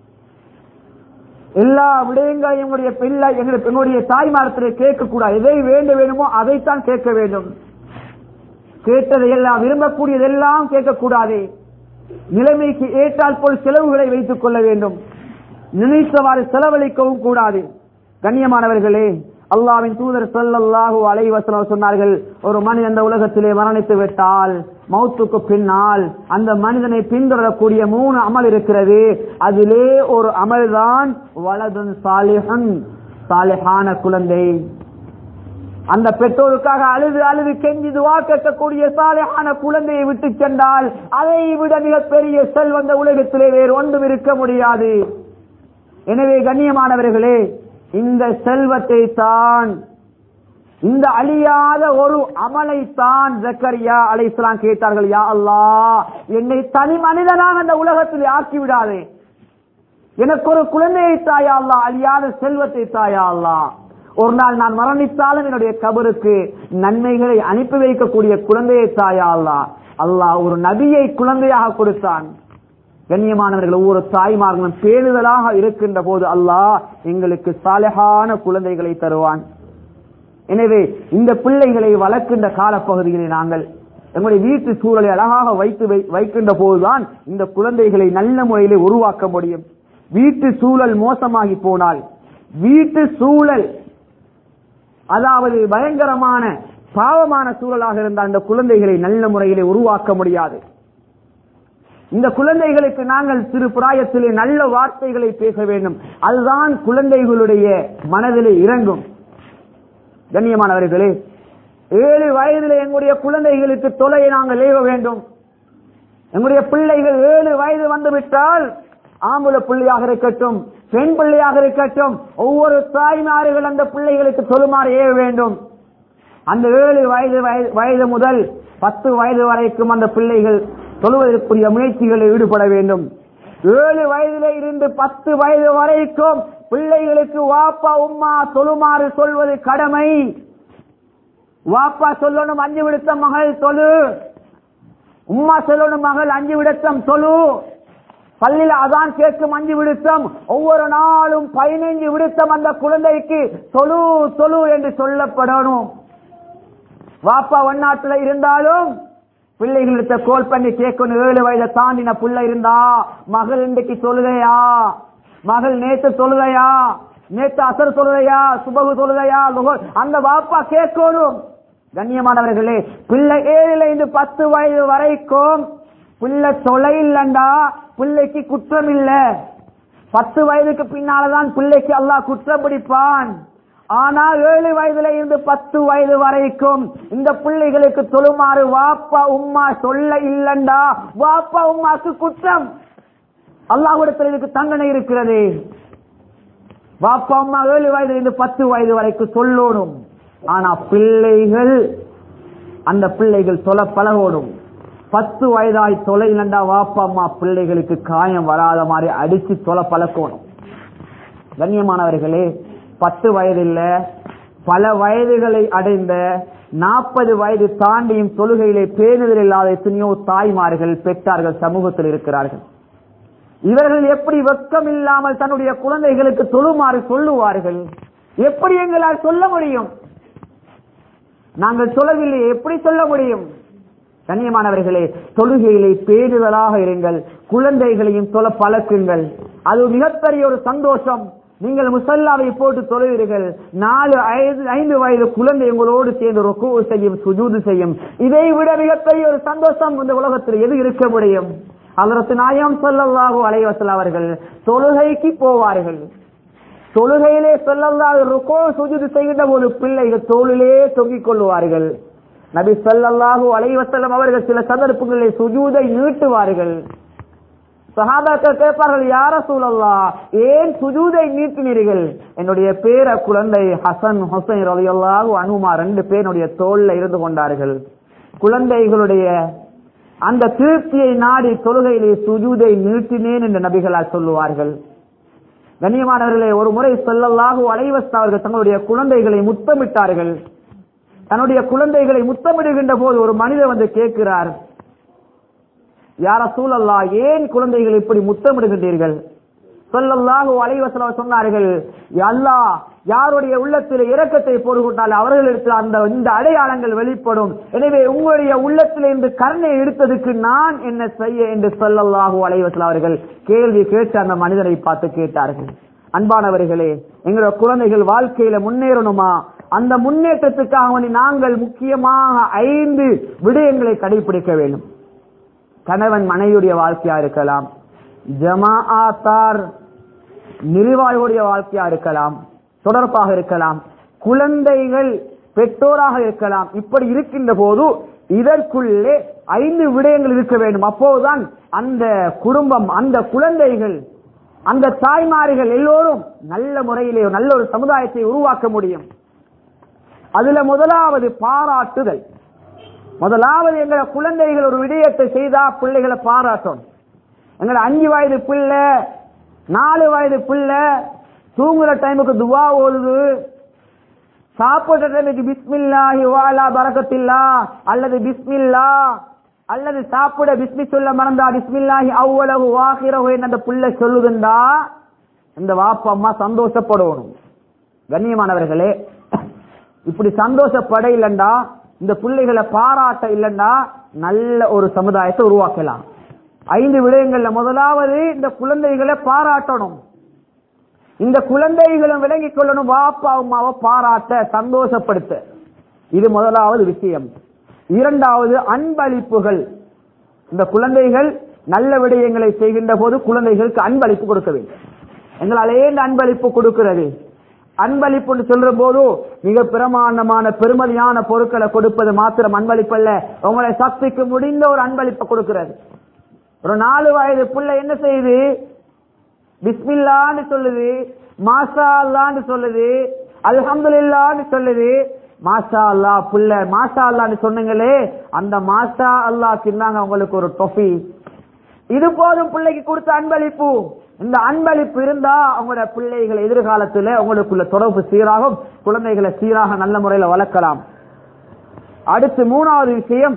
எல்லா விடயங்களையும் எங்களுடைய பிள்ளை எங்களுக்கு எங்களுடைய தாய்மாரத்தில் கேட்கக்கூடாது எதை வேண்ட வேண்டுமோ அதைத்தான் கேட்க வேண்டும் கேட்டதை எல்லாம் விரும்பக்கூடியதெல்லாம் கேட்கக்கூடாது நிலைமைக்கு ஏற்றால் போல் செலவுகளை வைத்துக் கொள்ள வேண்டும் நினைத்தவாறு செலவழிக்கவும் கூடாது கண்ணியமானவர்களே அல்லாவின் தூதர் சொல்லல்லாஹு அலைவசலம் சொன்னார்கள் ஒரு மனிதன் இந்த உலகத்திலே மரணித்து விட்டால் மௌத்துக்கு பின்னால் அந்த மனிதனை பின்தொடரக்கூடிய மூணு அமல் இருக்கிறது அதிலே ஒரு அமல்தான் வலதுன் சாலிஹன் சாலிஹான குழந்தை அந்த பெற்றோருக்காக அழுது அழுது கெஞ்சி துவா கேட்கக்கூடிய சாலையான குழந்தையை விட்டு சென்றால் அதை விட மிகப்பெரிய செல்வந்த உலகத்திலே வேறு ஒன்றும் இருக்க முடியாது எனவே கண்ணியமானவர்களே இந்த செல்வத்தை தான் இந்த அழியாத ஒரு அமலை தான் ஜக்கரியா அலைஸ்லாம் கேட்டார்கள் யா அல்லா என்னை தனி மனிதனாக அந்த உலகத்தில் ஆக்கி விடாதே எனக்கு ஒரு குழந்தையை தாயா அல்லா அழியாத செல்வத்தை தாயா அல்லா ஒரு நாள் நான் மரணித்தாலும் என்னுடைய கபருக்கு நன்மைகளை அனுப்பி வைக்கக்கூடிய குழந்தையை தாயா அல்லா அல்லாஹ் ஒரு நபியை குழந்தையாக கொடுத்தான் கண்ணியமானவர்கள் ஒவ்வொரு தாய்மார்களும் பேணுதலாக இருக்கின்ற போது அல்லாஹ் எங்களுக்கு சாலையான குழந்தைகளை தருவான் எனவே இந்த பிள்ளைகளை வளர்க்கின்ற காலப்பகுதிகளை நாங்கள் எங்களுடைய வீட்டு சூழலை அழகாக வைத்து வைக்கின்ற போதுதான் இந்த குழந்தைகளை நல்ல முறையிலே உருவாக்க முடியும் வீட்டு சூழல் மோசமாகி போனால் வீட்டு சூழல் அதாவது பயங்கரமான பாவமான சூழலாக இருந்தால் அந்த குழந்தைகளை நல்ல முறையிலே உருவாக்க முடியாது இந்த குழந்தைகளுக்கு நாங்கள் சிறு பிராயத்திலே நல்ல வார்த்தைகளை பேச வேண்டும் அதுதான் குழந்தைகளுடைய மனதிலே இறங்கும் கண்ணியமானவர்களே ஏழு வயதில் எங்களுடைய குழந்தைகளுக்கு தொலையை நாங்கள் ஏவ வேண்டும் எங்களுடைய பிள்ளைகள் ஏழு வயது வந்துவிட்டால் ஆம்புல பிள்ளையாக இருக்கட்டும் பெண் பிள்ளையாக இருக்கட்டும் ஒவ்வொரு தாய்மார்கள் அந்த பிள்ளைகளுக்கு தொழுமாறு ஏவ வேண்டும் அந்த ஏழு வயது வயது முதல் பத்து வயது வரைக்கும் அந்த பிள்ளைகள் தொழுவதற்குரிய முயற்சிகளில் ஈடுபட வேண்டும் ஏழு வயதில இருந்து பத்து வயது வரைக்கும் பிள்ளைகளுக்கு வாப்பா உம்மா தொழுமாறு சொல்வது கடமை வாப்பா சொல்லணும் அஞ்சு விடுத்தம் மகள் தொழு உம்மா சொல்லணும் மகள் அஞ்சு விடுத்தம் தொழு பள்ளியில் அதான் கேட்கும் அஞ்சு விடுத்தம் ஒவ்வொரு நாளும் பதினைஞ்சு விடுத்தம் அந்த குழந்தைக்கு தொழு தொழு என்று சொல்லப்படணும் வாப்பா ஒன்னாட்டுல இருந்தாலும் பிள்ளைகளிடத்த கோல் பண்ணி கேட்கணும் ஏழு வயதை தாண்டின புள்ள இருந்தா மகள் இன்றைக்கு தொழுகையா மகள் நேத்து தொழுகையா நேத்து அசர் தொழுகையா சுபகு தொழுகையா லுகர் அந்த வாப்பா கேட்கணும் கண்ணியமானவர்களே பிள்ளை ஏழுல இருந்து பத்து வயது வரைக்கும் பிள்ளை தொலை இல்லண்டா பிள்ளைக்கு குற்றம் இல்ல பத்து வயதுக்கு பின்னால்தான் பிள்ளைக்கு அல்லாஹ் குற்றம் பிடிப்பான் ஆனா ஏழு வயதுல இருந்து பத்து வயது வரைக்கும் இந்த பிள்ளைகளுக்கு தொழுமாறு வாப்பா உம்மா சொல்ல இல்லண்டா வாப்பா உம்மாக்கு குற்றம் அல்லாஹ்விடத்தில் இதுக்கு தண்டனை இருக்கிறது வாப்பா அம்மா ஏழு வயதுல இருந்து பத்து வயது வரைக்கும் சொல்லணும் ஆனா பிள்ளைகள் அந்த பிள்ளைகள் சொல்ல பழகணும் பத்து வயதாய் தொலை இல்லண்டா வாப்பா அம்மா பிள்ளைகளுக்கு காயம் வராத மாதிரி அடிச்சு தொலை பழக்கணும் கண்ணியமானவர்களே பத்து வயது இல்ல பல வயதுகளை அடைந்த நாற்பது வயது தாண்டியும் தொழுகையிலே பேணுதல் இல்லாத எத்தனையோ தாய்மார்கள் பெற்றார்கள் சமூகத்தில் இருக்கிறார்கள் இவர்கள் எப்படி வெக்கம் இல்லாமல் தன்னுடைய குழந்தைகளுக்கு தொழுமாறு சொல்லுவார்கள் எப்படி எங்களால் சொல்ல முடியும் நாங்கள் சொல்லவில்லை எப்படி சொல்ல முடியும் கண்ணியமானவர்களே தொழுகையிலே பேணுதலாக இருங்கள் குழந்தைகளையும் தொல பழக்குங்கள் அது மிகப்பெரிய ஒரு சந்தோஷம் நீங்கள் முசல்லாவை போட்டு தொழுவீர்கள் நாலு ஐந்து ஐந்து வயது குழந்தை உங்களோடு சேர்ந்து ருக்கு செய்யும் சுஜூது செய்யும் இதை விட மிகப்பெரிய ஒரு சந்தோஷம் இந்த உலகத்தில் எது இருக்க முடியும் அதற்கு நாயம் சொல்லல்லாஹு அலைவசல் அவர்கள் தொழுகைக்கு போவார்கள் தொழுகையிலே சொல்லல்லாது ருக்கோ சுஜூது செய்கின்ற போது பிள்ளைகள் தோளிலே தொங்கிக் கொள்வார்கள் நபி சொல்லல்லாஹு அலைவசல்லம் அவர்கள் சில சந்தர்ப்பங்களில் சுஜூதை நீட்டுவார்கள் சஹாபாக்கள் கேட்பார்கள் யார சூழல்லா ஏன் சுஜூதை நீட்டினீர்கள் என்னுடைய பேர குழந்தை ஹசன் ஹுசைன் ரலியல்லாஹு அனுமா ரெண்டு பேருடைய தோல்ல இருந்து கொண்டார்கள் குழந்தைகளுடைய அந்த திருப்தியை நாடி தொழுகையிலே சுஜூதை நீட்டினேன் என்று நபிகளால் சொல்லுவார்கள் கண்ணியமானவர்களே ஒரு முறை சொல்லல்லாஹு அலைவஸ் அவர்கள் தங்களுடைய குழந்தைகளை முத்தமிட்டார்கள் தன்னுடைய குழந்தைகளை முத்தமிடுகின்ற போது ஒரு மனிதர் வந்து கேட்கிறார் யார சூழல்லா ஏன் குழந்தைகள் இப்படி முத்தமிடுகின்றீர்கள் சொல்லல்லாஹு அலைவசல சொன்னார்கள் அல்லாஹ் யாருடைய உள்ளத்தில் இரக்கத்தை போடுகின்றால் அவர்களிடத்தில் அந்த இந்த அடையாளங்கள் வெளிப்படும் எனவே உங்களுடைய உள்ளத்தில் இருந்து கருணை எடுத்ததுக்கு நான் என்ன செய்ய என்று சொல்லல்லாஹு அலைவசல் அவர்கள் கேள்வி கேட்டு அந்த மனிதரை பார்த்து கேட்டார்கள் அன்பானவர்களே எங்களுடைய குழந்தைகள் வாழ்க்கையில முன்னேறணுமா அந்த முன்னேற்றத்துக்காக வேண்டி நாங்கள் முக்கியமாக ஐந்து விடயங்களை கடைபிடிக்க வேண்டும் கணவன் மனைவியுடைய வாழ்க்கையா இருக்கலாம் ஜமாஆத்தார் நிர்வாகியுடைய வாழ்க்கையா இருக்கலாம் தொடர்பாக இருக்கலாம் குழந்தைகள் பெற்றோராக இருக்கலாம் இப்படி இருக்கின்ற போது இதற்குள்ளே ஐந்து விடயங்கள் இருக்க வேண்டும் அப்போதுதான் அந்த குடும்பம் அந்த குழந்தைகள் அந்த தாய்மார்கள் எல்லோரும் நல்ல முறையிலே நல்ல ஒரு சமுதாயத்தை உருவாக்க முடியும் அதுல முதலாவது பாராட்டுதல் முதலாவது எங்களை குழந்தைகள் ஒரு விடயத்தை செய்தா பிள்ளைகளை பாராட்டணும் எங்களை அஞ்சு வயது பிள்ளை நாலு வயது பிள்ளை தூங்குற டைமுக்கு துவா ஓடுது சாப்பிடுற டைமுக்கு பிஸ்மில்லாஹி வாலா பரக்கத்தில்லா அல்லது பிஸ்மில்லா அல்லது சாப்பிட பிஸ்மி சொல்ல மறந்தா பிஸ்மில்லாஹி அவ்வளவு வாகிரவு அந்த பிள்ளை சொல்லுதுண்டா இந்த வாப்பா அம்மா சந்தோஷப்படணும் கண்ணியமானவர்களே இப்படி சந்தோஷப்பட இல்லண்டா இந்த பிள்ளைகளை பாராட்ட இல்லண்டா நல்ல ஒரு சமுதாயத்தை உருவாக்கலாம் ஐந்து விடயங்கள்ல முதலாவது இந்த குழந்தைகளை பாராட்டணும் இந்த குழந்தைகளும் விளங்கிக் கொள்ளணும் வாப்பா அம்மாவை பாராட்ட சந்தோஷப்படுத்த இது முதலாவது விஷயம் இரண்டாவது அன்பளிப்புகள் இந்த குழந்தைகள் நல்ல விடயங்களை செய்கின்ற போது குழந்தைகளுக்கு அன்பளிப்பு கொடுக்க வேண்டும் எங்களால் ஏன் அன்பளிப்பு கொடுக்கிறது அன்பளிப்பு சொல்ற போது மிக பிரமாண்டமான பெருமதியான பொருட்களை கொடுப்பது மாத்திரம் அன்பளிப்பு அல்ல உங்களை சக்திக்கு முடிந்த ஒரு அன்பளிப்பை கொடுக்கிறது ஒரு நாலு வயது புள்ள என்ன செய்யுது பிஸ்மில்லான்னு சொல்லுது மாஷா அல்லான்னு சொல்லுது அல்ஹம்துலில்லான்னு சொல்லுது மாஷா அல்லா புள்ள மாஷா அல்லான்னு சொன்னீங்களே அந்த மாஷா அல்லா தின்னாங்க உங்களுக்கு ஒரு டொஃபி இது போதும் பிள்ளைக்கு கொடுத்த அன்பளிப்பு இந்த அன்பளிப்பு இருந்தா அவங்களோட பிள்ளைகள் எதிர்காலத்துல உங்களுக்குள்ள தொடர்பு சீராகும் குழந்தைகளை சீராக நல்ல முறையில வளர்க்கலாம் அடுத்து மூணாவது விஷயம்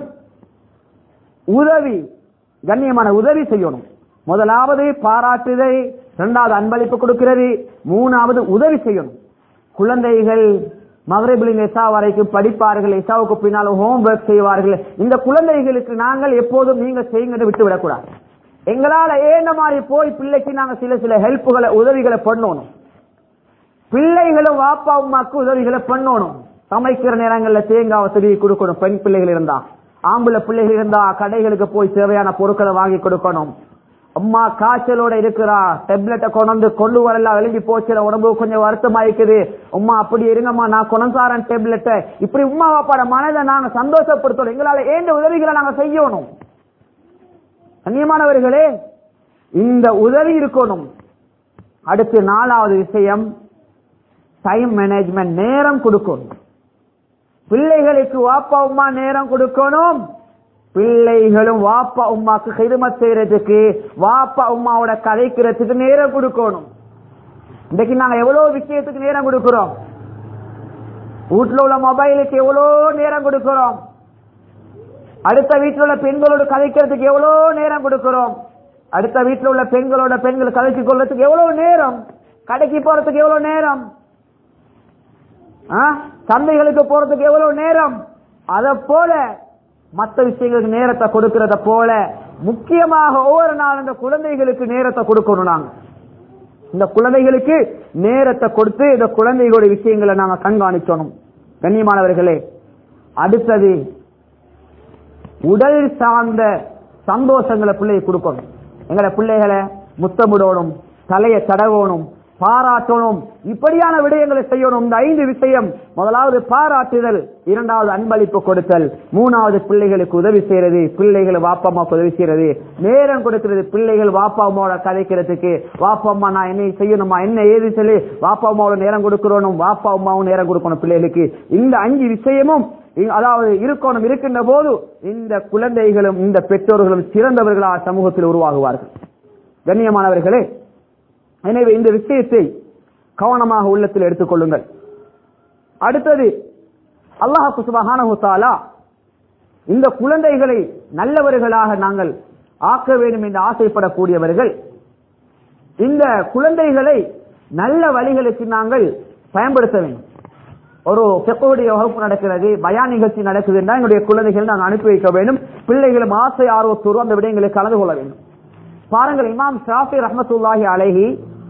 உதவி கண்ணியமான உதவி செய்யணும் முதலாவது பாராட்டுதை இரண்டாவது அன்பளிப்பு கொடுக்கிறது மூணாவது உதவி செய்யணும் குழந்தைகள் மகரபிலின் எசா வரைக்கும் படிப்பார்கள் எசாவுக்கு பின்னால் ஹோம் ஒர்க் செய்வார்கள் இந்த குழந்தைகளுக்கு நாங்கள் எப்போதும் நீங்க செய்யுங்க விட்டு விடக்கூடாது எங்களால ஏன மாதிரி போய் பிள்ளைக்கு நாங்க சில சில ஹெல்ப்புகளை உதவிகளை பண்ணணும் பிள்ளைகளும் வாப்பா அம்மாக்கு உதவிகளை பண்ணணும் சமைக்கிற நேரங்கள்ல தேங்காவை திருவி கொடுக்கணும் பெண் பிள்ளைகள் இருந்தா ஆம்பளை பிள்ளைகள் இருந்தா கடைகளுக்கு போய் தேவையான பொருட்களை வாங்கி கொடுக்கணும் அம்மா காய்ச்சலோட இருக்கிறா டெப்லெட்டை கொண்டு கொண்டு வரல விளங்கி போச்சு உடம்பு கொஞ்சம் வருத்தமா இருக்குது உம்மா அப்படி இருங்கம்மா நான் கொண்டாரன் டெப்லெட்டை இப்படி உம்மா வாப்பாட மனதை நாங்க சந்தோஷப்படுத்தணும் எங்களால ஏந்த உதவிகளை நாங்க செய்யணும் கண்ணியமானவர்களே இந்த உதவி இருக்கணும் அடுத்து நாலாவது விஷயம் டைம் மேனேஜ்மெண்ட் நேரம் கொடுக்கணும் பிள்ளைகளுக்கு வாப்பா உமா நேரம் கொடுக்கணும் பிள்ளைகளும் வாப்பா உமாக்கு ஹிதமத் செய்யறதுக்கு வாப்பா உமாவோட கதைக்கிறதுக்கு நேரம் கொடுக்கணும் இன்னைக்கு நாங்க எவ்வளவு விஷயத்துக்கு நேரம் கொடுக்கிறோம் வீட்டுல உள்ள மொபைலுக்கு எவ்வளவு நேரம் கொடுக்கிறோம் அடுத்த வீட்டில் உள்ள பெண்களோட கதைக்கிறதுக்கு எவ்வளவு நேரம் கொடுக்கிறோம் அடுத்த வீட்டில் உள்ள பெண்களோட பெண்கள் கதைச்சு கொள்றதுக்கு எவ்வளவு நேரம் கடைக்கு போறதுக்கு எவ்வளவு நேரம் சந்தைகளுக்கு போறதுக்கு எவ்வளவு நேரம் அத போல மற்ற விஷயங்களுக்கு நேரத்தை கொடுக்கிறத போல முக்கியமாக ஒவ்வொரு நாள் இந்த குழந்தைகளுக்கு நேரத்தை கொடுக்கணும் நாங்க இந்த குழந்தைகளுக்கு நேரத்தை கொடுத்து இந்த குழந்தைகளுடைய விஷயங்களை நாங்க கண்காணிக்கணும் கண்ணியமானவர்களே அடுத்தது உடல் சார்ந்த சந்தோஷங்களை பிள்ளையை கொடுக்கணும் எங்களை பிள்ளைகளை முத்தமிடணும் தலையை தடவணும் பாராட்டணும் இப்படியான விடயங்களை செய்யணும் இந்த ஐந்து விஷயம் முதலாவது பாராட்டுதல் இரண்டாவது அன்பளிப்பு கொடுத்தல் மூணாவது பிள்ளைகளுக்கு உதவி செய்யறது பிள்ளைகள் வாப்பா அம்மாவுக்கு உதவி செய்யறது நேரம் கொடுக்கிறது பிள்ளைகள் வாப்பா அம்மாவோட கதைக்கிறதுக்கு வாப்பா அம்மா நான் என்ன செய்யணுமா என்ன ஏது சொல்லி வாப்பா அம்மாவோட நேரம் கொடுக்கிறோம் வாப்பா அம்மாவும் நேரம் கொடுக்கணும் பிள்ளைகளுக்கு இந்த அஞ்சு விஷயமும் அதாவது இருக்கணும் இருக்கின்ற போது இந்த குழந்தைகளும் இந்த பெற்றோர்களும் சிறந்தவர்களாக சமூகத்தில் உருவாகுவார்கள் கண்ணியமானவர்களே எனவே இந்த விஷயத்தை கவனமாக உள்ளத்தில் எடுத்துக் கொள்ளுங்கள் அடுத்தது அல்லாஹு சுபஹானஹுத்தாலா இந்த குழந்தைகளை நல்லவர்களாக நாங்கள் ஆக்க வேண்டும் என்று ஆசைப்படக்கூடியவர்கள் இந்த குழந்தைகளை நல்ல வழிகளுக்கு நாங்கள் பயன்படுத்த வேண்டும் ஒரு செப்பவுடைய வகுப்பு நடக்கிறது பயா நிகழ்ச்சி நடக்குது என்றால் என்னுடைய குழந்தைகள் நாங்கள் அனுப்பி வைக்க வேண்டும் பிள்ளைகளும் ஆசை ஆர்வத்தோடு அந்த விடயங்களை கலந்து கொள்ள வேண்டும் பாருங்கள் இமாம் ஷாஃபி ரஹமத்துல்லாஹி அழகி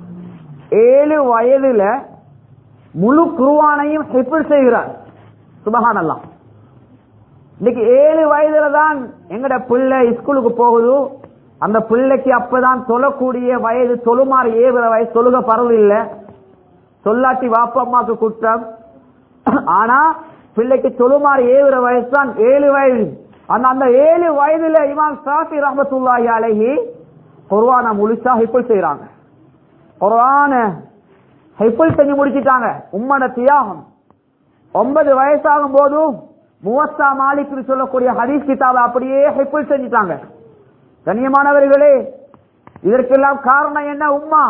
ஏழு வயதுல முழு குருவானையும் ஹிப்பிள் செய்கிறார் சுபகான் அல்லா இன்னைக்கு ஏழு வயதுல தான் எங்கட பிள்ளை ஸ்கூலுக்கு போகுது அந்த பிள்ளைக்கு அப்பதான் தொழக்கூடிய வயது தொழுமாறு ஏவுற வயசு தொழுக பரவல் இல்ல சொல்லாட்டி வாப்பம்மாக்கு குற்றம் ஆனா பிள்ளைக்கு தொழுமாறு ஏவுற வயசு தான் ஏழு வயது அந்த அந்த ஏழு வயதுல இமாம் சாஃபி ரஹமத்துல்லாஹி அழகி குர்வான முழுசா ஹிப்புல் செய்யறாங்க குர்வான ஹிப்புல் செஞ்சு முடிச்சிட்டாங்க உம்மட தியாகம் ஒன்பது வயசாகும் போது முவத்தா மாலிக் சொல்லக்கூடிய ஹதீஸ் கிதாபை அப்படியே ஹிப்புல் செஞ்சுட்டாங்க கண்ணியமானவர்களே இதற்கெல்லாம் காரணம் என்ன உம்மா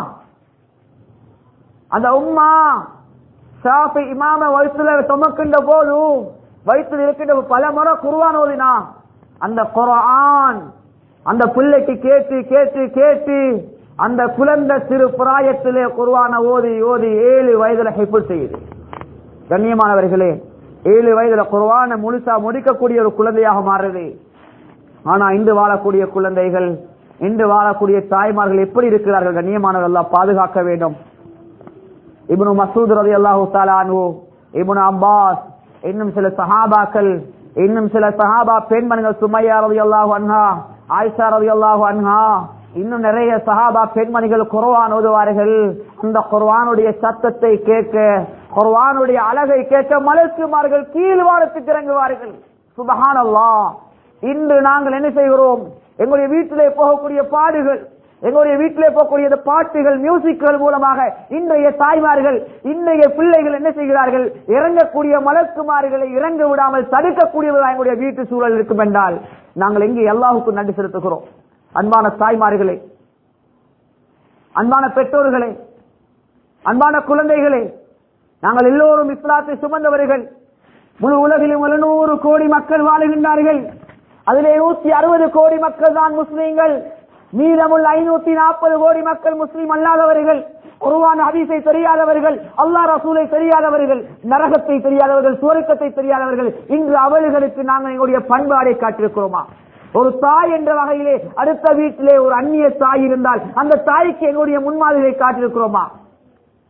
அந்த உம்மா ஷாஃபி இமாம வயிற்றுல சுமக்கின்ற போது வயிற்றில் இருக்கின்ற பல முறை குருவான் ஓதினா அந்த குரான் அந்த பிள்ளைக்கு கேட்டு கேட்டு கேட்டு அந்த குழந்தை சிறு பிராயத்திலே குருவான ஓதி ஓதி ஏழு வயதுல ஹைப்புல் செய்யுது கண்ணியமானவர்களே ஏழு வயதுல குருவான முழுசா முடிக்கக்கூடிய ஒரு குழந்தையாக மாறுது ஆனா இன்று வாழக்கூடிய குழந்தைகள் இன்று வாழக்கூடிய தாய்மார்கள் எப்படி இருக்கிறார்கள் கண்ணியமானவர்கள் எல்லாம் பாதுகாக்க வேண்டும் இப்னு மசூத் ரதி அல்லாஹு தாலானு இப்னு அப்பாஸ் இன்னும் சில சஹாபாக்கள் இன்னும் சில சஹாபா பெண்மணிகள் சுமையா ரதி அல்லாஹு அன்ஹா ஆயிஷா ரதி அல்லாஹு அன்ஹா இன்னும் நிறைய சஹாபா பெண்மணிகள் குர்வான் ஓதுவார்கள் அந்த குர்வானுடைய சத்தத்தை கேட்க குர்வானுடைய அழகை கேட்க மலர்க்குமார்கள் கீழ்வாரத்துக்கு இறங்குவார்கள் சுபஹான் இன்று நாங்கள் என்ன செய்கிறோம் எங்களுடைய வீட்டிலே போகக்கூடிய பாடுகள் எங்களுடைய வீட்டிலே போகக்கூடிய இந்த பாட்டுகள் மியூசிக்கள் மூலமாக இன்றைய தாய்மார்கள் இன்றைய பிள்ளைகள் என்ன செய்கிறார்கள் இறங்கக்கூடிய மலக்குமார்களை இறங்க விடாமல் தடுக்கக்கூடியவர்கள் எங்களுடைய வீட்டு சூழல் இருக்கும் என்றால் நாங்கள் எங்கே எல்லாவுக்கும் நன்றி செலுத்துகிறோம் அன்பான தாய்மார்களே அன்பான பெற்றோர்களே அன்பான குழந்தைகளே நாங்கள் எல்லோரும் இஸ்லாத்தை சுமந்தவர்கள் முழு உலகிலும் எழுநூறு கோடி மக்கள் வாழுகின்றார்கள் அதிலே நூத்தி அறுபது கோடி மக்கள் தான் முஸ்லீம்கள் மீதமுள்ள ஐநூத்தி நாற்பது கோடி மக்கள் முஸ்லீம் அல்லாதவர்கள் குருவான ஹதீஸை தெரியாதவர்கள் அல்லாஹ் ரசூலை தெரியாதவர்கள் நரகத்தை தெரியாதவர்கள் சுவருக்கத்தை தெரியாதவர்கள் இன்று அவர்களுக்கு நாங்கள் எங்களுடைய பண்பாடை காட்டிருக்கிறோமா ஒரு தாய் என்ற வகையிலே அடுத்த வீட்டிலே ஒரு அந்நிய தாய் இருந்தால் அந்த தாய்க்கு எங்களுடைய முன்மாதிரியை காட்டிருக்கிறோமா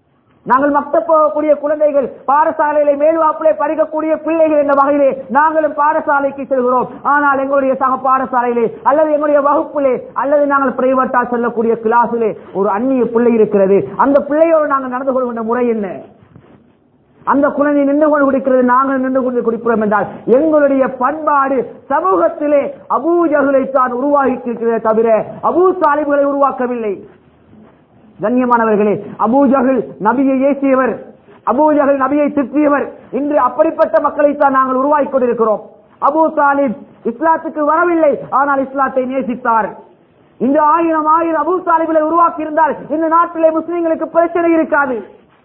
நாங்கள் மக்த போகக்கூடிய குழந்தைகள் பாடசாலையிலே மேல்வாப்பிலே படிக்கக்கூடிய பிள்ளைகள் என்ற வகையிலே நாங்களும் பாடசாலைக்கு செல்கிறோம் ஆனால் எங்களுடைய சக பாடசாலையிலே அல்லது எங்களுடைய வகுப்பிலே அல்லது நாங்கள் பிரைவேட்டா செல்லக்கூடிய கிளாஸிலே ஒரு அந்நிய பிள்ளை இருக்கிறது அந்த பிள்ளையோடு நாங்கள் நடந்து கொள்கின்ற முறை என்ன அந்த குழந்தை நின்று கொண்டு குடிக்கிறது நாங்கள் நின்று கொண்டு குடிக்கிறோம் என்றால் எங்களுடைய பண்பாடு சமூகத்திலே அபூஜகுலை தான் உருவாக்கி இருக்கிறதே தவிர அபூ சாலிபுகளை உருவாக்கவில்லை கண்ணியமானவர்களே அபூஜகல் நபியை ஏசியவர் அபூஜகல் நபியை திட்டியவர் இன்று அப்படிப்பட்ட மக்களைத்தான் நாங்கள் உருவாக்கி கொண்டிருக்கிறோம் அபூ சாலிப் இஸ்லாத்துக்கு வரவில்லை ஆனால் இஸ்லாத்தை நேசித்தார் இந்த ஆயிரம் ஆயிரம் அபூ சாலிப்களை உருவாக்கி இருந்தால் இந்த நாட்டிலே முஸ்லிம்களுக்கு பிரச்சனை இருக்காது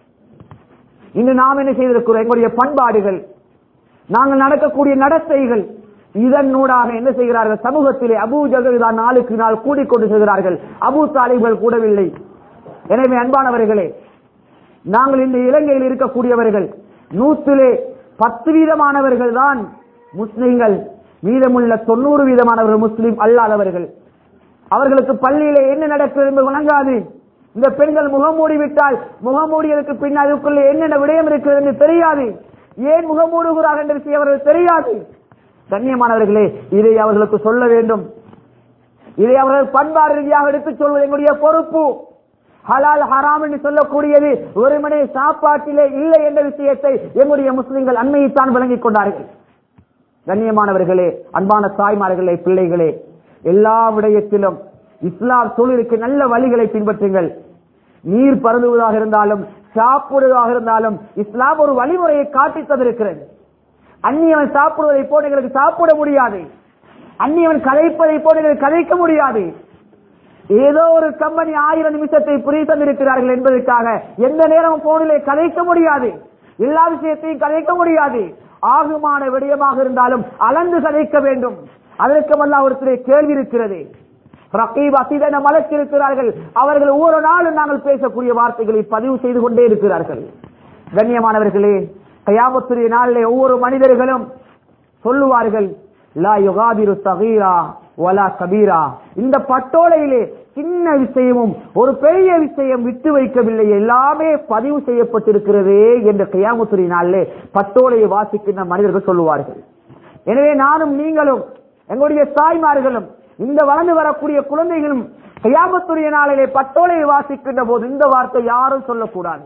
இன்று நாம் என்ன செய்திருக்கிறோம் எங்களுடைய பண்பாடுகள் நாங்கள் நடக்கக்கூடிய நடத்தைகள் இதனூடாக என்ன செய்கிறார்கள் சமூகத்திலே அபூ ஜகல் தான் நாளுக்கு நாள் கூடிக்கொண்டு செல்கிறார்கள் அபூ தாலிபர்கள் கூடவில்லை எனவே அன்பானவர்களே நாங்கள் இந்த இலங்கையில் இருக்கக்கூடியவர்கள் நூற்றிலே பத்து வீதமானவர்கள் தான் முஸ்லிம்கள் மீதமுள்ள தொண்ணூறு வீதமானவர்கள் முஸ்லிம் அல்லாதவர்கள் அவர்களுக்கு பள்ளியிலே என்ன நடக்கிறது என்று வழங்காது இந்த பெண்கள் முகமூடி விட்டால் முகமூடியதற்கு பின் அதுக்குள்ளே என்னென்ன விடயம் இருக்கிறது என்று தெரியாது ஏன் முகமூடுகிறார்கள் என்ற விஷயம் அவர்கள் தெரியாது கண்ணியமானவர்களே இதை அவர்களுக்கு சொல்ல வேண்டும் இதை அவர்கள் பண்பாடு ரீதியாக எடுத்துச் சொல்வது எங்களுடைய பொறுப்பு ஹலால் ஹராம் என்று சொல்லக்கூடியது ஒருமனே சாப்பாட்டிலே இல்லை என்ற விஷயத்தை எங்களுடைய முஸ்லிம்கள் அண்மையைத்தான் விளங்கிக் கொண்டார்கள் கண்ணியமானவர்களே அன்பான தாய்மார்களே பிள்ளைகளே எல்லா விடயத்திலும் இஸ்லாம் தொழிலுக்கு நல்ல வழிகளை பின்பற்றுங்கள் நீர் பருந்துவதாக இருந்தாலும் சாப்பிடுவதாக இருந்தாலும் இஸ்லாம் ஒரு வழிமுறையை காட்டி தந்திருக்கிறது அந்நியவன் சாப்பிடுவதை போல எங்களுக்கு சாப்பிட முடியாது அந்நியவன் கதைப்பதை போல எங்களுக்கு கதைக்க முடியாது ஏதோ ஒரு கம்பெனி ஆயிரம் நிமிஷத்தை புரிய தந்திருக்கிறார்கள் என்பதற்காக எந்த நேரமும் போனிலே கதைக்க முடியாது எல்லா விஷயத்தையும் கதைக்க முடியாது ஆகுமான விடயமாக இருந்தாலும் அளந்து கதைக்க வேண்டும் அதற்கு வல்ல ஒருத்தரை கேள்வி இருக்கிறது ரகீப் அசீத் என மலக்கு இருக்கிறார்கள் அவர்கள் ஒவ்வொரு நாளும் நாங்கள் பேசக்கூடிய வார்த்தைகளை பதிவு செய்து கொண்டே இருக்கிறார்கள் கண்ணியமானவர்களே கயாமத்துடைய நாளிலே ஒவ்வொரு மனிதர்களும் சொல்லுவார்கள் லா யுகாதிரு சகீரா வலா கபீரா இந்த பட்டோலையிலே சின்ன விஷயமும் ஒரு பெரிய விஷயம் விட்டு வைக்கவில்லை எல்லாமே பதிவு செய்யப்பட்டிருக்கிறது என்ற கயாமத்துறை நாளிலே பட்டோலையை வாசிக்கின்ற மனிதர்கள் சொல்லுவார்கள் எனவே நானும் நீங்களும் எங்களுடைய தாய்மார்களும் இந்த வளர்ந்து வரக்கூடிய குழந்தைகளும் கயாமத்துடைய நாளிலே பட்டோலையை வாசிக்கின்ற போது இந்த வார்த்தை யாரும் சொல்லக்கூடாது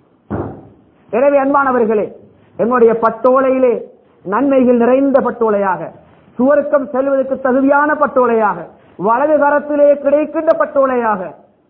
எனவே அன்பானவர்களே எங்களுடைய பட்டோலையிலே நன்மைகள் நிறைந்த பட்டோலையாக சுவர்க்கம் செல்வதற்கு தகுதியான பட்டோலையாக வலது கரத்திலே கிடைக்கின்ற பட்டோலையாக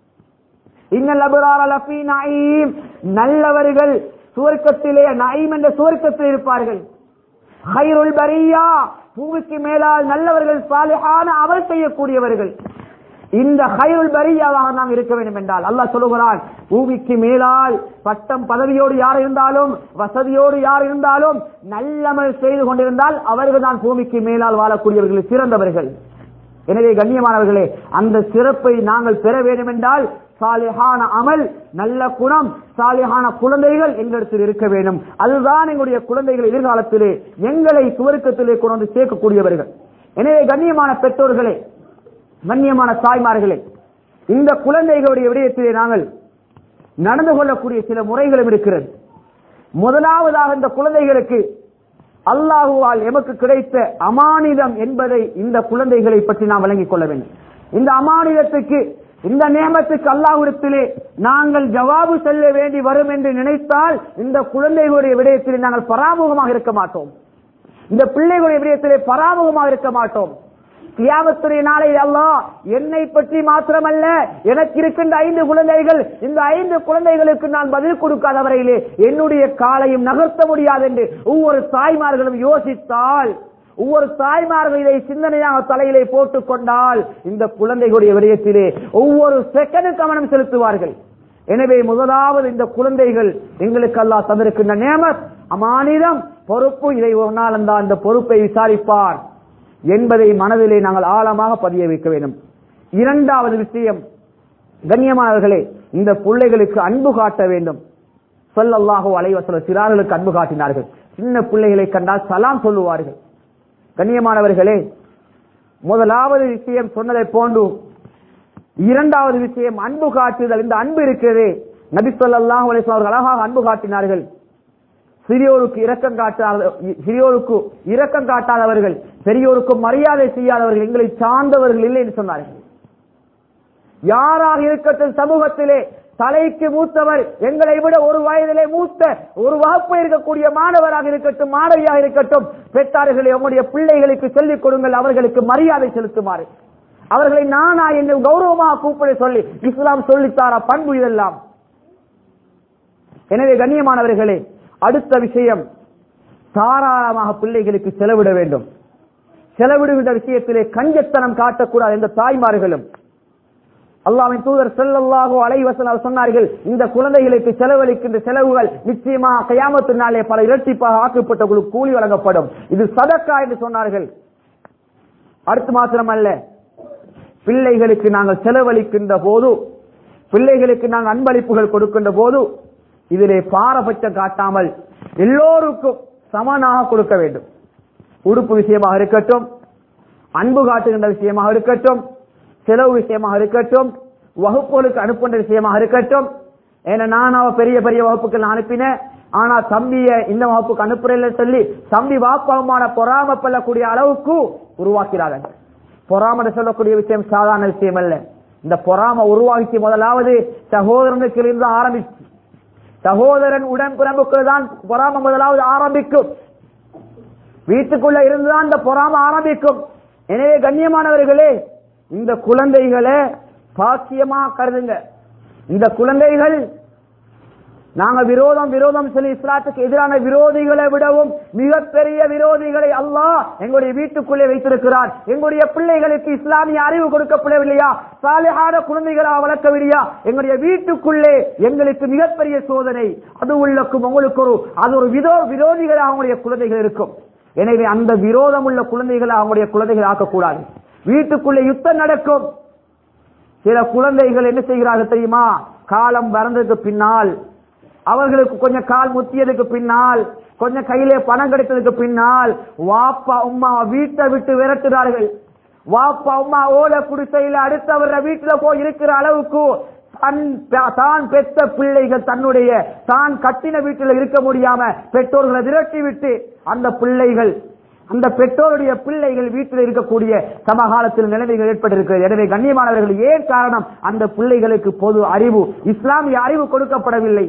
இன்னல் அபுரார லஃபி நயீம் நல்லவர்கள் சுவர்க்கத்திலே நயீம் என்ற சுவர்க்கத்தில் இருப்பார்கள் ஹைருல் பரியா பூமிக்கு மேலால் நல்லவர்கள் சாலிஹான அமல் செய்யக்கூடியவர்கள் இந்த ஹைருல் பரியாவாக நாம் இருக்க வேண்டும் என்றால் அல்லாஹ் சொல்லுகிறான் பூமிக்கு மேலால் பட்டம் பதவியோடு யார் இருந்தாலும் வசதியோடு யார் இருந்தாலும் நல்லமல் செய்து கொண்டிருந்தால் அவர்கள் தான் பூமிக்கு மேலால் வாழக்கூடியவர்கள் சிறந்தவர்கள் எனவே கண்ணியமானவர்களே அந்த சிறப்பை நாங்கள் பெற வேண்டும் என்றால் சாலிஹான அமல் நல்ல குணம் சாலிஹான குழந்தைகள் எங்களிடத்தில் இருக்க வேண்டும் அதுதான் எங்களுடைய குழந்தைகள் எதிர்காலத்திலே எங்களை சுவருக்கத்திலே கொண்டு வந்து சேர்க்கக்கூடியவர்கள் எனவே கண்ணியமான பெற்றோர்களே கண்ணியமான தாய்மார்களே இந்த குழந்தைகளுடைய விடயத்திலே நாங்கள் நடந்து கொள்ளக்கூடிய சில முறைகளும் இருக்கிறது முதலாவதாக இந்த குழந்தைகளுக்கு அல்லாஹுவால் எமக்கு கிடைத்த அமானிதம் என்பதை இந்த குழந்தைகளை பற்றி நாம் விளங்கிக் கொள்ள வேண்டும் இந்த அமானிதத்துக்கு இந்த நியமத்துக்கு அல்லாஹ்விடத்திலே நாங்கள் ஜவாபு செல்ல வேண்டி வரும் என்று நினைத்தால் இந்த குழந்தைகளுடைய விடயத்தில் நாங்கள் பராமுகமாக இருக்க மாட்டோம் இந்த பிள்ளைகளுடைய விடயத்திலே பராமுகமாக இருக்க மாட்டோம் கியாமத்துடைய நாளை அல்லாஹ் என்னை பற்றி மாத்திரமல்ல எனக்கு இருக்கின்ற ஐந்து குழந்தைகள் இந்த ஐந்து குழந்தைகளுக்கு நான் பதில் கொடுக்காத வரையிலே என்னுடைய காலையும் நகர்த்த முடியாது என்று ஒவ்வொரு தாய்மார்களும் யோசித்தால் ஒவ்வொரு தாய்மார்கள் இதை சிந்தனையாக தலையிலே போட்டுக் கொண்டால் இந்த குழந்தைகளுடைய விடயத்திலே ஒவ்வொரு செகண்டும் கவனம் செலுத்துவார்கள் எனவே முதலாவது இந்த குழந்தைகள் எங்களுக்கு அல்லாஹ் தந்திருக்கின்ற நியமத் அமானிதம் பொறுப்பு இதை ஒரு நாள் அந்த அந்த பொறுப்பை விசாரிப்பார் என்பதை மனதிலே நாங்கள் ஆழமாக பதிய வைக்க வேண்டும் இரண்டாவது விஷயம் கண்ணியமானவர்களே இந்த பிள்ளைகளுக்கு அன்பு காட்ட வேண்டும் சொல்லல்லாஹோ அலைவசல சிறார்களுக்கு அன்பு காட்டினார்கள் சின்ன பிள்ளைகளை கண்டால் சலாம் சொல்லுவார்கள் கண்ணியமானவர்களே முதலாவது விஷயம் சொன்னதை போன்று இரண்டாவது விஷயம் அன்பு காட்டுதல் இந்த அன்பு இருக்கிறது நபி ஸல்லல்லாஹு அலைஹி வஸல்லம் அவர்கள் அழகாக அன்பு காட்டினார்கள் சிறியோருக்கு இரக்கம் காட்டாத சிறியோருக்கு இரக்கம் காட்டாதவர்கள் பெரியோருக்கு மரியாதை செய்யாதவர்கள் எங்களை சார்ந்தவர்கள் இல்லை என்று சொன்னார்கள் யாராக இருக்கட்டும் சமூகத்திலே தலைக்கு மூத்தவர் எங்களை விட ஒரு வயதிலே மூத்த ஒரு வகுப்பு இருக்கக்கூடிய மாணவராக இருக்கட்டும் மாணவியாக இருக்கட்டும் பெற்றார்களை உங்களுடைய பிள்ளைகளுக்கு சொல்லிக் கொடுங்கள் அவர்களுக்கு மரியாதை செலுத்துமாறு அவர்களை நானா என்று கௌரவமாக கூப்பிட சொல்லி இஸ்லாம் சொல்லித்தாரா பண்பு இதெல்லாம் எனவே கண்ணியமானவர்களே அடுத்த விஷயம் தாராளமாக பிள்ளைகளுக்கு செலவிட வேண்டும் செலவிடுகின்ற விஷயத்திலே கஞ்சத்தனம் காட்டக்கூடாது எந்த தாய்மார்களும் அல்லாவின் தூதர் செல்லல்லாகோ அலைவசன் சொன்னார்கள் இந்த குழந்தைகளுக்கு செலவழிக்கின்ற செலவுகள் நிச்சயமா கயாமத்து நாளே பல இரட்டிப்பாக ஆக்கப்பட்டவர்களுக்கு கூலி வழங்கப்படும் இது சதக்கா என்று சொன்னார்கள் அடுத்து மாத்திரமல்ல பிள்ளைகளுக்கு நாங்கள் செலவழிக்கின்ற போது பிள்ளைகளுக்கு நாங்கள் அன்பளிப்புகள் கொடுக்கின்ற போது இதிலே பாரபட்சம் காட்டாமல் எல்லோருக்கும் சமனாக கொடுக்க வேண்டும் உடுப்பு விஷயமாக இருக்கட்டும் அன்பு காட்டுகின்ற விஷயமாக இருக்கட்டும் செலவு விஷயமாக இருக்கட்டும் வகுப்புகளுக்கு அனுப்புகின்ற விஷயமாக இருக்கட்டும் ஏன்னா நான் அவ பெரிய பெரிய வகுப்புக்கு நான் அனுப்பினேன் ஆனா தம்பிய இந்த வகுப்புக்கு அனுப்புறேன்னு சொல்லி தம்பி வாப்பகமான பொறாம கொள்ளக்கூடிய அளவுக்கு உருவாக்கிறார்கள் பொறாம சொல்லக்கூடிய விஷயம் சாதாரண விஷயம் அல்ல இந்த பொறாம உருவாக்கி முதலாவது சகோதரனுக்கு இருந்து ஆரம்பிச்சு சகோதரன் உடன்பிறப்புக்கு தான் பொறாம முதலாவது ஆரம்பிக்கும் வீட்டுக்குள்ள இருந்துதான் இந்த பொறாம ஆரம்பிக்கும் எனவே கண்ணியமானவர்களே இந்த குழந்தைகளை பாக்கியமா கருதுங்க இந்த குழந்தைகள் நாங்க விரோதம் விரோதம் சொல்லி இஸ்லாத்துக்கு எதிரான விரோதிகளை விடவும் மிகப்பெரிய விரோதிகளை அல்லாஹ் எங்களுடைய வீட்டுக்குள்ளே வைத்திருக்கிறார் எங்களுடைய பிள்ளைகளுக்கு இஸ்லாமிய அறிவு கொடுக்கப்படவில்லையா சாலையான குழந்தைகளாக வளர்க்கவில்லையா எங்களுடைய வீட்டுக்குள்ளே எங்களுக்கு மிகப்பெரிய சோதனை அது உள்ளக்கும் உங்களுக்கு ஒரு அது ஒரு விதோ விரோதிகளாக அவங்களுடைய குழந்தைகள் இருக்கும் எனவே அந்த விரோதம் உள்ள குழந்தைகளை அவங்களுடைய குழந்தைகள் ஆக்கக்கூடாது வீட்டுக்குள்ளே யுத்தம் நடக்கும் சில குழந்தைகள் என்ன செய்கிறார்கள் தெரியுமா காலம் வறந்ததுக்கு பின்னால் அவர்களுக்கு கொஞ்சம் கால் முத்தியதுக்கு பின்னால் கொஞ்சம் கையிலே பணம் கிடைத்ததுக்கு பின்னால் வாப்பா உம்மா வீட்டை விட்டு விரட்டுறார்கள் வாப்பா உம்மா ஓட குடிசையில அடுத்தவர வீட்டுல போய் இருக்கிற அளவுக்கு தன் தான் பெற்ற பிள்ளைகள் தன்னுடைய தான் கட்டின வீட்டில் இருக்க முடியாம பெற்றோர்களை விரட்டி விட்டு அந்த பிள்ளைகள் அந்த பெற்றோருடைய பிள்ளைகள் வீட்டில் இருக்கக்கூடிய சமகாலத்தில் நிலைமைகள் ஏற்பட்டிருக்கிறது எனவே கண்ணியமானவர்கள் ஏன் காரணம் அந்த பிள்ளைகளுக்கு பொது அறிவு இஸ்லாமிய அறிவு கொடுக்கப்படவில்லை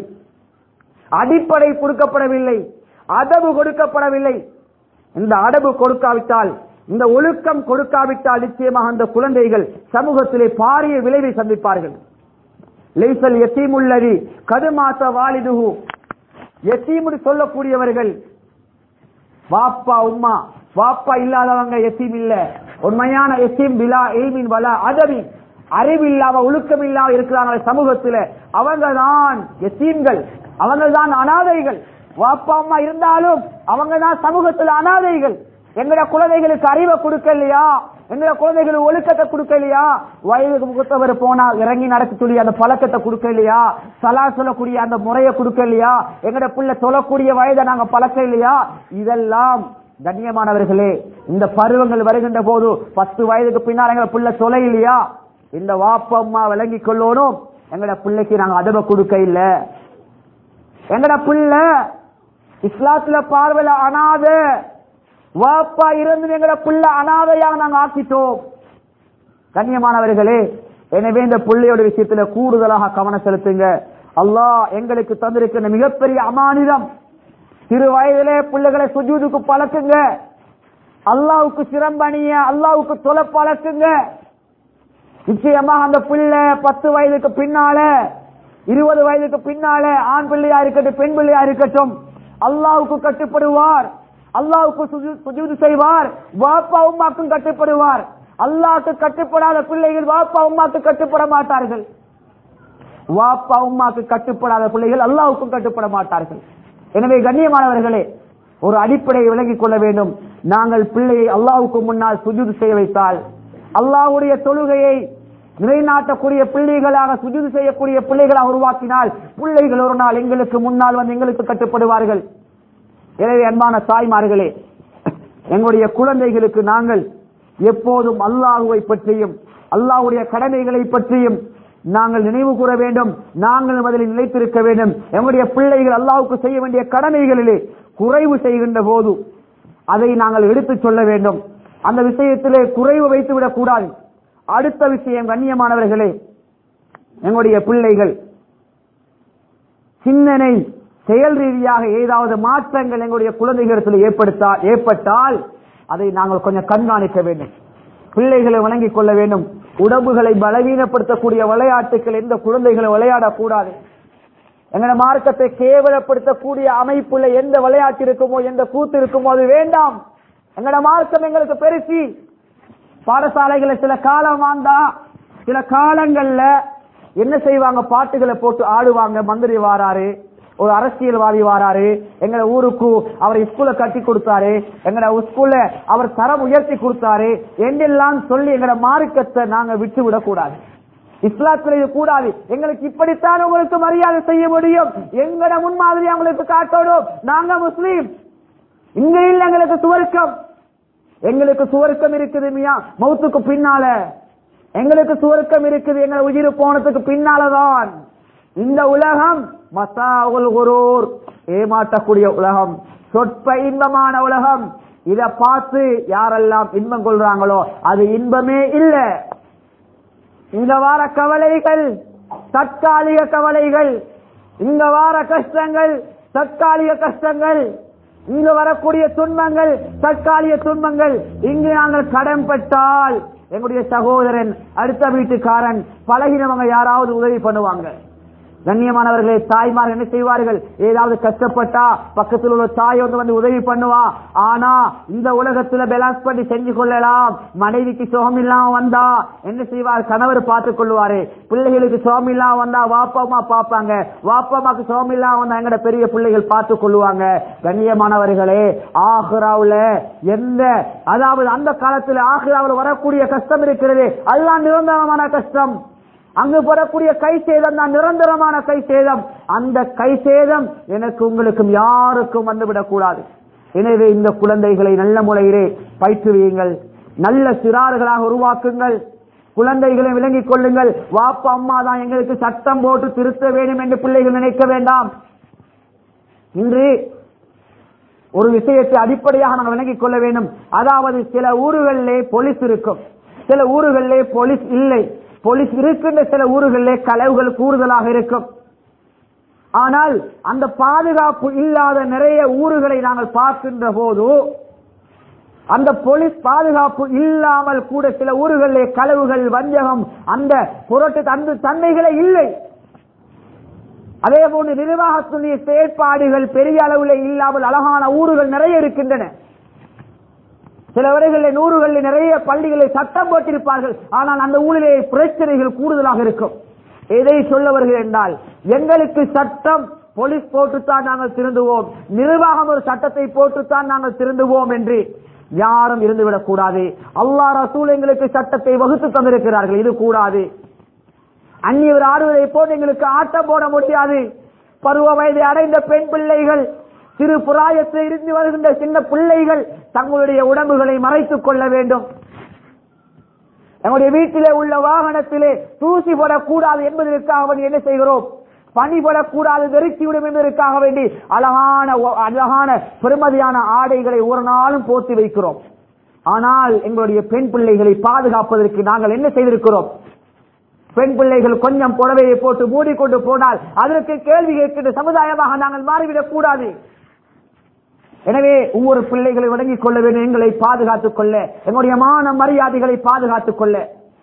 அடிப்படை கொடுக்கப்படவில்லை அதவு கொடுக்கப்படவில்லை இந்த அடவு கொடுக்காவிட்டால் இந்த ஒழுக்கம் கொடுக்காவிட்டால் நிச்சயமாக அந்த குழந்தைகள் சமூகத்திலே பாரிய விளைவை சந்திப்பார்கள் லைசல் எத்தீமுள்ளதி கதுமாச வாலிதுகு எத்தீமுடி சொல்லக்கூடியவர்கள் வாப்பா உம்மா வாப்பா இல்லாதவங்க எத்தீம் இல்ல உண்மையான எத்தீம் பிலா எய்மின் வலா அதவி அறிவு இல்லாம ஒழுக்கம் இல்லாம இருக்கிறாங்க சமூகத்துல அவங்க தான் எத்தீம்கள் அவங்க தான் அனாதைகள் வாப்பா அம்மா இருந்தாலும் அவங்க தான் சமூகத்துல அனாதைகள் எங்கட குழந்தைகளுக்கு அறிவை கொடுக்கலையா எங்கட குழந்தைகளுக்கு ஒழுக்கத்தை கொடுக்கலையா வயதுக்கு முகத்தவர் போனா இறங்கி நடக்க சொல்லி அந்த பழக்கத்தை கொடுக்கலையா சலா சொல்லக்கூடிய அந்த முறையை கொடுக்கலையா எங்கட பிள்ளை சொல்லக்கூடிய வயதை நாங்க பழக்க இல்லையா இதெல்லாம் கண்ணியமானவர்களே இந்த பருவங்கள் வருகின்ற போது பத்து வயதுக்கு பின்னால் எங்க பிள்ளை சொல்ல இல்லையா இந்த வாப்பா அம்மா விளங்கி கொள்ளணும் எங்கட பிள்ளைக்கு நாங்க அதவை கொடுக்க இல்ல எங்கட பிள்ளை இஸ்லாத்துல பார்வையில அனாத வாப்பா இருந்து எங்கட பிள்ளை அனாதையாக நாங்க ஆக்கிட்டோம் கண்ணியமானவர்களே எனவே இந்த பிள்ளையோட விஷயத்துல கூடுதலாக கவனம் செலுத்துங்க அல்லாஹ் எங்களுக்கு தந்திருக்கிற மிகப்பெரிய அமானிதம் சிறு வயதிலே பிள்ளைகளை சுஜூதுக்கு பழக்குங்க அல்லாவுக்கு சிரம்பணிய அல்லாவுக்கு தொலை பழக்குங்க நிச்சயமாக அந்த பிள்ளை பத்து வயதுக்கு பின்னால இருபது வயதுக்கு பின்னால ஆண் பிள்ளையா இருக்கட்டும் பெண் பிள்ளையா இருக்கட்டும் அல்லாவுக்கு கட்டுப்படுவார் அல்லாவுக்கு சுஜூது செய்வார் வாப்பா உமாக்கும் கட்டுப்படுவார் அல்லாவுக்கு கட்டுப்படாத பிள்ளைகள் வாப்பா உமாக்கு கட்டுப்பட மாட்டார்கள் வாப்பா உமாக்கு கட்டுப்படாத பிள்ளைகள் அல்லாவுக்கும் கட்டுப்பட மாட்டார்கள் எனவே கண்ணியமானவர்களே ஒரு அடிப்படையை விளங்கிக் கொள்ள வேண்டும் நாங்கள் பிள்ளையை அல்லாவுக்கு முன்னால் சுஜூது செய்ய வைத்தால் அல்லாவுடைய தொழுகையை நிலைநாட்டக்கூடிய பிள்ளைகளாக சுஜூது செய்யக்கூடிய பிள்ளைகளாக உருவாக்கினால் பிள்ளைகள் ஒரு நாள் எங்களுக்கு முன்னால் வந்து எங்களுக்கு கட்டுப்படுவார்கள் எனவே அன்பான தாய்மார்களே எங்களுடைய குழந்தைகளுக்கு நாங்கள் எப்போதும் அல்லாஹுவை பற்றியும் அல்லாஹுடைய கடமைகளை பற்றியும் நாங்கள் நினைவு கூற வேண்டும் நாங்கள் அதில் நிலைத்திருக்க வேண்டும் எங்களுடைய பிள்ளைகள் அல்லாவுக்கு செய்ய வேண்டிய கடமைகளிலே குறைவு செய்கின்ற போது அதை நாங்கள் எடுத்துச் சொல்ல வேண்டும் அந்த விஷயத்திலே குறைவு வைத்து விடக் கூடாது அடுத்த விஷயம் கண்ணியமானவர்களே எங்களுடைய பிள்ளைகள் சிந்தனை செயல் ரீதியாக ஏதாவது மாற்றங்கள் எங்களுடைய குழந்தைகளிடத்தில் ஏற்படுத்தா ஏற்பட்டால் அதை நாங்கள் கொஞ்சம் கண்காணிக்க வேண்டும் பிள்ளைகளை வழங்கிக் கொள்ள வேண்டும் உடம்புகளை பலவீனப்படுத்தக்கூடிய விளையாட்டுகள் எந்த குழந்தைகளை விளையாடக்கூடாது எங்களோட மார்க்கத்தை கேவலப்படுத்தக்கூடிய அமைப்புள்ள எந்த விளையாட்டு இருக்குமோ எந்த கூத்து இருக்குமோ அது வேண்டாம் எங்களோட மார்க்கம் எங்களுக்கு பெருசி பாடசாலைகளை சில காலம் வாழ்ந்தா சில காலங்கள்ல என்ன செய்வாங்க பாட்டுகளை போட்டு ஆடுவாங்க மந்திரி வாராரு ஒரு அரசியல்வாதி வாராரு எங்களை ஊருக்கு அவர் ஸ்கூல்ல கட்டி கொடுத்தாரு எங்கட ஸ்கூல்ல அவர் தரம் உயர்த்தி கொடுத்தாரு என்றெல்லாம் சொல்லி எங்கட மார்க்கத்தை நாங்க விட்டு விடக்கூடாது இஸ்லாத்துல இது கூடாது எங்களுக்கு இப்படித்தான் உங்களுக்கு மரியாதை செய்ய முடியும் எங்கட முன்மாதிரி அவங்களுக்கு காட்டணும் நாங்க முஸ்லீம் இங்க இல்ல எங்களுக்கு சுவர்க்கம் எங்களுக்கு சுவர்க்கம் இருக்குது மியா மௌத்துக்கு பின்னால எங்களுக்கு சுவர்க்கம் இருக்குது எங்களை உயிர் போனதுக்கு பின்னாலதான் இந்த உலகம் மசாவுல் குரூர் ஏமாற்றக்கூடிய உலகம் சொற்ப இன்பமான உலகம் இத பார்த்து யாரெல்லாம் இன்பம் கொள்றாங்களோ அது இன்பமே இல்ல இந்த வார கவலைகள் தற்காலிக கவலைகள் இங்க வார கஷ்டங்கள் தற்காலிக கஷ்டங்கள் இங்க வரக்கூடிய துன்பங்கள் தற்காலிக துன்பங்கள் இங்கு நாங்கள் கடன் பட்டால் எங்களுடைய சகோதரன் அடுத்த வீட்டுக்காரன் பழகினவங்க யாராவது உதவி பண்ணுவாங்க கண்ணியமானவர்களே தாய்மார் என்ன செய்வார்கள் ஏதாவது கஷ்டப்பட்டா பக்கத்தில் உள்ள தாய் வந்து வந்து உதவி பண்ணுவா ஆனா இந்த உலகத்துல பேலன்ஸ் பண்ணி செஞ்சு கொள்ளலாம் மனைவிக்கு சுகம் இல்லாம வந்தா என்ன செய்வார் கணவர் பார்த்துக் கொள்வாரு பிள்ளைகளுக்கு சுகம் இல்லாம வந்தா வாப்பமா பாப்பாங்க வாப்பமாக்கு சுகம் இல்லாம வந்தா எங்கட பெரிய பிள்ளைகள் பார்த்துக் கொள்வாங்க கண்ணியமானவர்களே ஆஹ்ராவுல எந்த அதாவது அந்த காலத்துல ஆஹ்ராவுல வரக்கூடிய கஷ்டம் இருக்கிறது அதுதான் நிரந்தரமான கஷ்டம் அங்கு வரக்கூடிய கை சேதம் தான் நிரந்தரமான கை சேதம் அந்த கை சேதம் எனக்கு உங்களுக்கும் யாருக்கும் வந்துவிடக் கூடாது எனவே இந்த குழந்தைகளை நல்ல முறையிலே பயிற்றுவியுங்கள் நல்ல சிறார்களாக உருவாக்குங்கள் குழந்தைகளை விளங்கிக் கொள்ளுங்கள் வாப்பா அம்மா தான் எங்களுக்கு சட்டம் போட்டு திருத்த வேண்டும் என்று பிள்ளைகள் நினைக்க வேண்டாம் இன்று ஒரு விஷயத்தை அடிப்படையாக நாங்கள் விளங்கிக் கொள்ள வேண்டும் அதாவது சில ஊர்களிலே போலீஸ் இருக்கும் சில ஊர்களிலே போலீஸ் இல்லை போலீஸ் இருக்கின்ற சில ஊர்களிலே களவுகள் கூடுதலாக இருக்கும் ஆனால் அந்த பாதுகாப்பு இல்லாத நிறைய ஊர்களை நாங்கள் பார்க்கின்ற போது அந்த போலீஸ் பாதுகாப்பு இல்லாமல் கூட சில ஊர்களிலே களவுகள் வஞ்சகம் அந்த புரட்டு அந்த தன்மைகளே இல்லை அதே போன்று நிர்வாகத்துடைய செயற்பாடுகள் பெரிய அளவில் இல்லாமல் அழகான ஊர்கள் நிறைய இருக்கின்றன சில வரைகளில் நூறுகளில் நிறைய பள்ளிகளை சட்டம் போட்டிருப்பார்கள் ஆனால் அந்த ஊரிலே பிரச்சனைகள் கூடுதலாக இருக்கும் எதை சொல்ல வருகிறேன் என்றால் எங்களுக்கு சட்டம் போலீஸ் போட்டுத்தான் நாங்கள் திருந்துவோம் நிர்வாகம் ஒரு சட்டத்தை போட்டுத்தான் நாங்கள் திருந்துவோம் என்று யாரும் இருந்துவிடக் கூடாது அல்லா ரசூல் எங்களுக்கு சட்டத்தை வகுத்து தந்திருக்கிறார்கள் இது கூடாது அந்நியவர் ஆடுவதை போட்டு எங்களுக்கு ஆட்டம் போட முடியாது பருவ வயதை அடைந்த பெண் பிள்ளைகள் சிறு புராயத்தில் இருந்து வருகின்ற சின்ன பிள்ளைகள் தங்களுடைய உடம்புகளை மறைத்துக் கொள்ள வேண்டும் நம்முடைய வீட்டிலே உள்ள வாகனத்திலே தூசி போடக்கூடாது என்பதற்காக வேண்டி என்ன செய்கிறோம் பனி போடக்கூடாது வெறுக்கிவிடும் என்பதற்காக வேண்டி அழகான அழகான பெருமதியான ஆடைகளை ஒரு நாளும் போட்டு வைக்கிறோம் ஆனால் எங்களுடைய பெண் பிள்ளைகளை பாதுகாப்பதற்கு நாங்கள் என்ன செய்திருக்கிறோம் பெண் பிள்ளைகள் கொஞ்சம் புடவையை போட்டு மூடிக்கொண்டு போனால் அதற்கு கேள்வி கேட்கின்ற சமுதாயமாக நாங்கள் மாறிவிடக் கூடாது எனவே ஒவ்வொரு பிள்ளைகளை வழங்கிக் கொள்ள வேண்டும் எங்களை பாதுகாத்துக் கொள்ள எங்களுடைய மான மரியாதைகளை பாதுகாத்துக் கொள்ள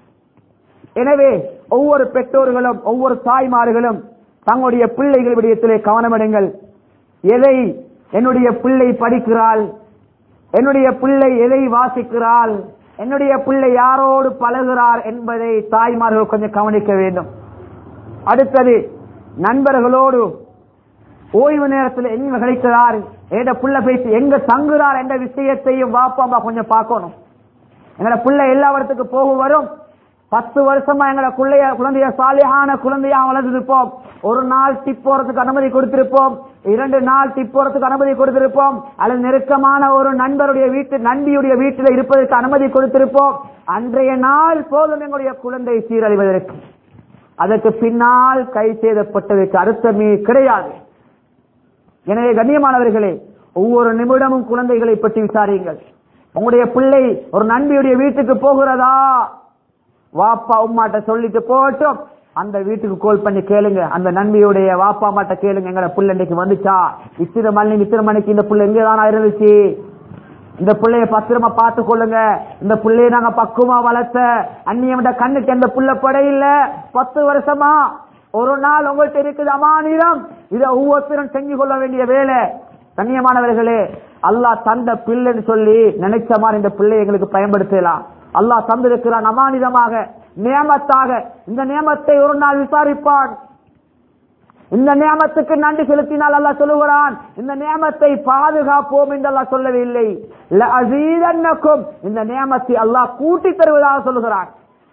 எனவே ஒவ்வொரு பெற்றோர்களும் ஒவ்வொரு தாய்மார்களும் தங்களுடைய பிள்ளைகள் விடயத்திலே கவனமிடுங்கள் எதை என்னுடைய பிள்ளை படிக்கிறாள் என்னுடைய பிள்ளை எதை வாசிக்கிறாள் என்னுடைய பிள்ளை யாரோடு பழகுகிறார் என்பதை தாய்மார்கள் கொஞ்சம் கவனிக்க வேண்டும் அடுத்தது நண்பர்களோடு ஓய்வு நேரத்தில் எங்க கழிக்கிறார் எங்க புள்ள பேசி எங்க தங்குறார் என்ற விஷயத்தையும் வாப்பாம்பா கொஞ்சம் பார்க்கணும் எங்கட புள்ள எல்லா இடத்துக்கு போக வரும் பத்து வருஷமா எங்கட குள்ளைய குழந்தைய சாலியான குழந்தையா வளர்த்திருப்போம் ஒரு நாள் டிப் போறதுக்கு அனுமதி கொடுத்திருப்போம் இரண்டு நாள் டிப் போறதுக்கு அனுமதி கொடுத்திருப்போம் அல்லது நெருக்கமான ஒரு நண்பருடைய வீட்டு நண்பியுடைய வீட்டில் இருப்பதற்கு அனுமதி கொடுத்திருப்போம் அன்றைய நாள் போதும் எங்களுடைய குழந்தை சீரழிவதற்கு அதற்கு பின்னால் கை செய்தப்பட்டதற்கு அர்த்தமே கிடையாது எனவே கண்ணியமானவர்களே ஒவ்வொரு நிமிடமும் குழந்தைகளை பற்றி விசாரியுங்கள் உங்களுடைய பிள்ளை ஒரு நண்பியுடைய வீட்டுக்கு போகிறதா வாப்பா உம்மாட்ட சொல்லிட்டு போட்டும் அந்த வீட்டுக்கு கால் பண்ணி கேளுங்க அந்த நன்மையுடைய வாப்பா அம்மாட்ட கேளுங்க எங்கட புள்ள இன்னைக்கு வந்துச்சா இத்தனை மணி இத்தனை மணிக்கு இந்த புள்ள எங்கதானா இருந்துச்சு இந்த பிள்ளைய பத்திரமா பார்த்து கொள்ளுங்க இந்த பிள்ளைய நாங்க பக்குவமா வளர்த்த அந்நியமிட கண்ணுக்கு எந்த புள்ள படையில பத்து வருஷமா ஒரு நாள் உங்கள்கிட்ட இருக்குது அமானிதம் இதை ஒவ்வொருத்தரும் செஞ்சு கொள்ள வேண்டிய வேலை கண்ணியமானவர்களே அல்லாஹ் தந்த பிள்ளைன்னு சொல்லி நினைச்ச மாதிரி இந்த பிள்ளை எங்களுக்கு பயன்படுத்தலாம் அல்லாஹ் தந்திருக்கிறான் அமானிதமாக நியமத்தாக இந்த நியமத்தை ஒரு நாள் விசாரிப்பான் இந்த நியமத்துக்கு நன்றி செலுத்தினால் அல்லாஹ் சொல்லுகிறான் இந்த நியமத்தை பாதுகாப்போம் என்று அல்லாஹ் சொல்லவில்லை லஅஸீதன்னக்கும் இந்த நியமத்தை அல்லாஹ் கூட்டி தருவதாக சொல்லுகிறான்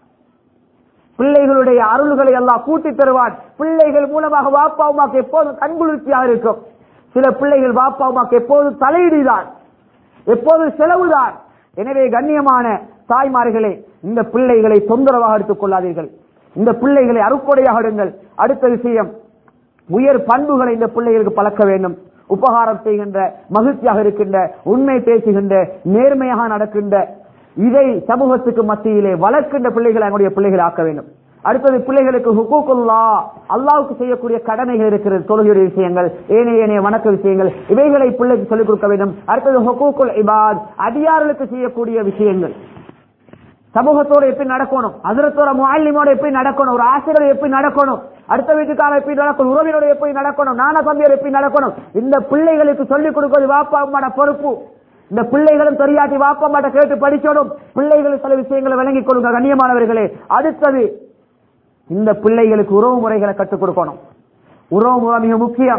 பிள்ளைகளுடைய அருள்களை எல்லாம் கூட்டி தருவான் பிள்ளைகள் மூலமாக வாப்பா உமாக்கு எப்போதும் கண்குளிர்ச்சியாக இருக்கும் சில பிள்ளைகள் வாப்பா உமாக்கு எப்போதும் தலையீடுதான் எப்போதும் செலவுதான் எனவே கண்ணியமான தாய்மார்களே இந்த பிள்ளைகளை தொந்தரவாக எடுத்துக் கொள்ளாதீர்கள் இந்த பிள்ளைகளை அருக்கொடையாக எடுங்கள் அடுத்த விஷயம் உயர் பண்புகளை இந்த பிள்ளைகளுக்கு பழக்க வேண்டும் உபகாரம் செய்கின்ற மகிழ்ச்சியாக இருக்கின்ற உண்மை பேசுகின்ற நேர்மையாக நடக்கின்ற இதை சமூகத்துக்கு மத்தியிலே வளர்க்கின்ற பிள்ளைகளை என்னுடைய பிள்ளைகளை ஆக்க வேண்டும் அடுத்தது பிள்ளைகளுக்கு ஹுக்கூக்குல்லா அல்லாவுக்கு செய்யக்கூடிய கடமைகள் இருக்கிறது தொழுகையுடைய விஷயங்கள் ஏனைய ஏனைய வணக்க விஷயங்கள் இவைகளை பிள்ளைக்கு சொல்லிக் கொடுக்க வேண்டும் அடுத்தது ஹுக்கூக்குல் இபாத் அடியார்களுக்கு செய்யக்கூடிய விஷயங்கள் சமூகத்தோட எப்படி நடக்கணும் அதிரத்தோட மாலிமோட எப்படி நடக்கணும் ஒரு ஆசிரியர் எப்படி நடக்கணும் அடுத்த வீட்டுக்காரர் எப்படி நடக்கணும் உறவினரோட எப்படி நடக்கணும் நான தம்பியர் எப்படி நடக்கணும் இந்த பிள்ளைகளுக்கு சொல்லிக் கொடுப்பது வாப்பா அம்மாட பொறுப்பு இந்த பிள்ளைகளும் தெரியாட்டி வாப்பா அம்மாட்ட கேட்டு படிக்கணும் பிள்ளைகள் சில விஷயங்களை விளங்கிக் கொள்ளுங்க கண்ணியமானவர்களே அடுத்தது இந்த பிள்ளைகளுக்கு உறவு முறைகளை கற்றுக் கொடுக்கணும் உறவு முறை மிக முக்கியம்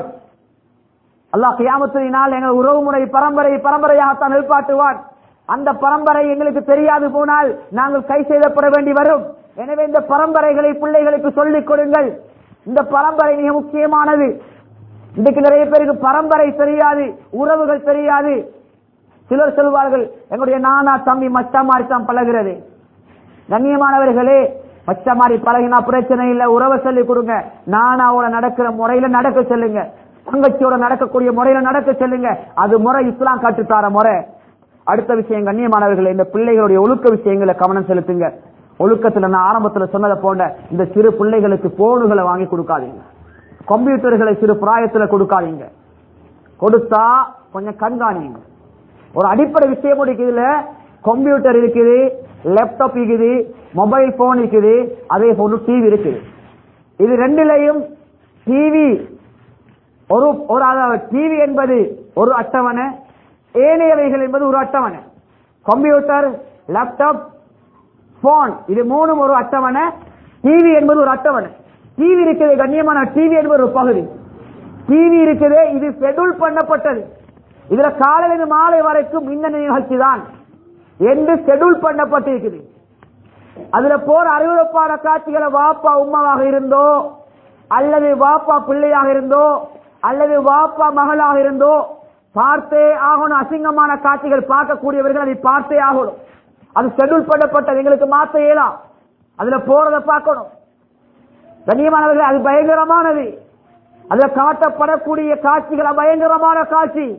அல்லாஹ் கியாமத்தினால் எங்கள் உறவு முறை பரம்பரை பரம்பரையாகத்தான் எழுப்பாட்டுவான் அந்த பரம்பரை எங்களுக்கு தெரியாது போனால் நாங்கள் கை செய்தப்பட வேண்டி வரும் எனவே இந்த பரம்பரைகளை பிள்ளைகளுக்கு சொல்லிக் கொடுங்கள் இந்த பரம்பரை மிக முக்கியமானது இன்றைக்கு நிறைய பேருக்கு பரம்பரை தெரியாது உறவுகள் தெரியாது சிலர் சொல்வார்கள் எங்களுடைய நானா தம்பி மச்சா மாதிரி தான் பழகிறது கண்ணியமானவர்களே மச்சா மாதிரி பழகினா பிரச்சனை இல்ல உறவை சொல்லி கொடுங்க நானாவோட நடக்கிற முறையில நடக்க சொல்லுங்க தங்கச்சியோட நடக்கக்கூடிய முறையில நடக்க சொல்லுங்க அது முறை இஸ்லாம் கட்டுத்தார முறை அடுத்த விஷயம் கண்ணியமானவர்கள் இந்த பிள்ளைகளுடைய ஒழுக்க விஷயங்களை கவனம் செலுத்துங்க ஒழுக்கத்துல நான் ஆரம்பத்துல சொன்னதை போன்ற இந்த சிறு பிள்ளைகளுக்கு போனுகளை வாங்கி கொடுக்காதீங்க கம்ப்யூட்டர்களை சிறு பிராயத்துல கொடுக்காதீங்க கொடுத்தா கொஞ்சம் கண்காணிங்க ஒரு அடிப்படை விஷயம் இருக்குதுல கம்ப்யூட்டர் இருக்குது லேப்டாப் இருக்குது மொபைல் போன் இருக்குது அதே போன்று டிவி இருக்குது இது ரெண்டிலையும் டிவி ஒரு ஒரு அதாவது டிவி என்பது ஒரு அட்டவணை ஏனையவைகள் என்பது ஒரு அட்டவணை கம்ப்யூட்டர் லேப்டாப் போன் இது மூணும் ஒரு அட்டவணை டிவி என்பது ஒரு அட்டவணை டிவி இருக்குது கண்ணியமான டிவி என்பது ஒரு பகுதி டிவி இருக்குது இது ஷெட்யூல் பண்ணப்பட்டது இதுல காலையிலிருந்து மாலை வரைக்கும் மின்னணு நிகழ்ச்சி தான் என்று ஷெட்யூல் பண்ணப்பட்டிருக்குது அதுல போற அறிவுறுப்பான காட்சிகளை வாப்பா உமாவாக இருந்தோ அல்லது வாப்பா பிள்ளையாக இருந்தோ அல்லது வாப்பா மகளாக இருந்தோ பார்த்தே ஆகணும் அசிங்கமான காட்சிகள் பார்க்கக்கூடியவர்கள் அதை பார்த்தே ஆகணும் அது ஷெட்யூல் பண்ணப்பட்டது எங்களுக்கு மாத்த இயலாம் அதுல போறதை பார்க்கணும் கண்ணியமானவர்கள் அது பயங்கரமானது அதுல காட்டப்படக்கூடிய காட்சிகள் பயங்கரமான காட்சி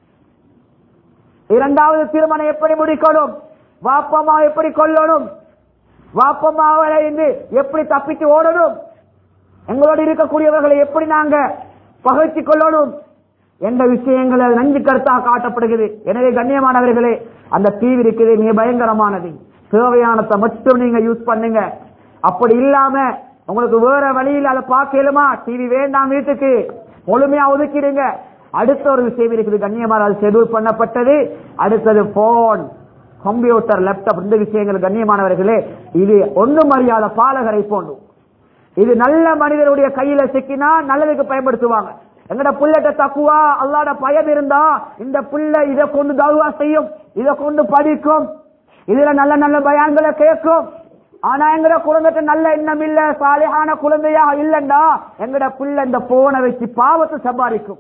இரண்டாவது திருமணம் எப்படி முடிக்கணும் வாப்பமா எப்படி கொல்லணும் வாப்பமாவரை இருந்து எப்படி தப்பிச்சு ஓடணும் எங்களோடு இருக்கக்கூடியவர்களை எப்படி நாங்க பகைச்சு கொள்ளணும் என்ற விஷயங்கள் அது நஞ்சு கருத்தாக காட்டப்படுகிறது எனவே கண்ணியமானவர்களே அந்த டிவி இருக்குது மிக பயங்கரமானது தேவையானதை மட்டும் நீங்க யூஸ் பண்ணுங்க அப்படி இல்லாம உங்களுக்கு வேற வழியில் அதை பார்க்கலுமா டிவி வேண்டாம் வீட்டுக்கு முழுமையா ஒதுக்கிடுங்க அடுத்த ஒரு விஷயம் இருக்குது கண்ணியமான அது ஷெடியூல் பண்ணப்பட்டது அடுத்தது போன் கம்ப்யூட்டர் லேப்டாப் இந்த விஷயங்கள் கண்ணியமானவர்களே இது ஒன்றும் அறியாத பாலகரை போன்று இது நல்ல மனிதருடைய கையில சிக்கினா நல்லதுக்கு பயன்படுத்துவாங்க எங்கட புள்ளட்ட தக்குவா அல்லாட பயம் இருந்தா இந்த புள்ள இதை கொண்டு தகுவா செய்யும் இதை கொண்டு படிக்கும் இதுல நல்ல நல்ல பயான்களை கேட்கும் ஆனா எங்கட குழந்தைக்கு நல்ல எண்ணம் இல்ல சாலியான குழந்தையா இல்லண்டா எங்கட புள்ள இந்த போனை வச்சு பாவத்தை சம்பாதிக்கும்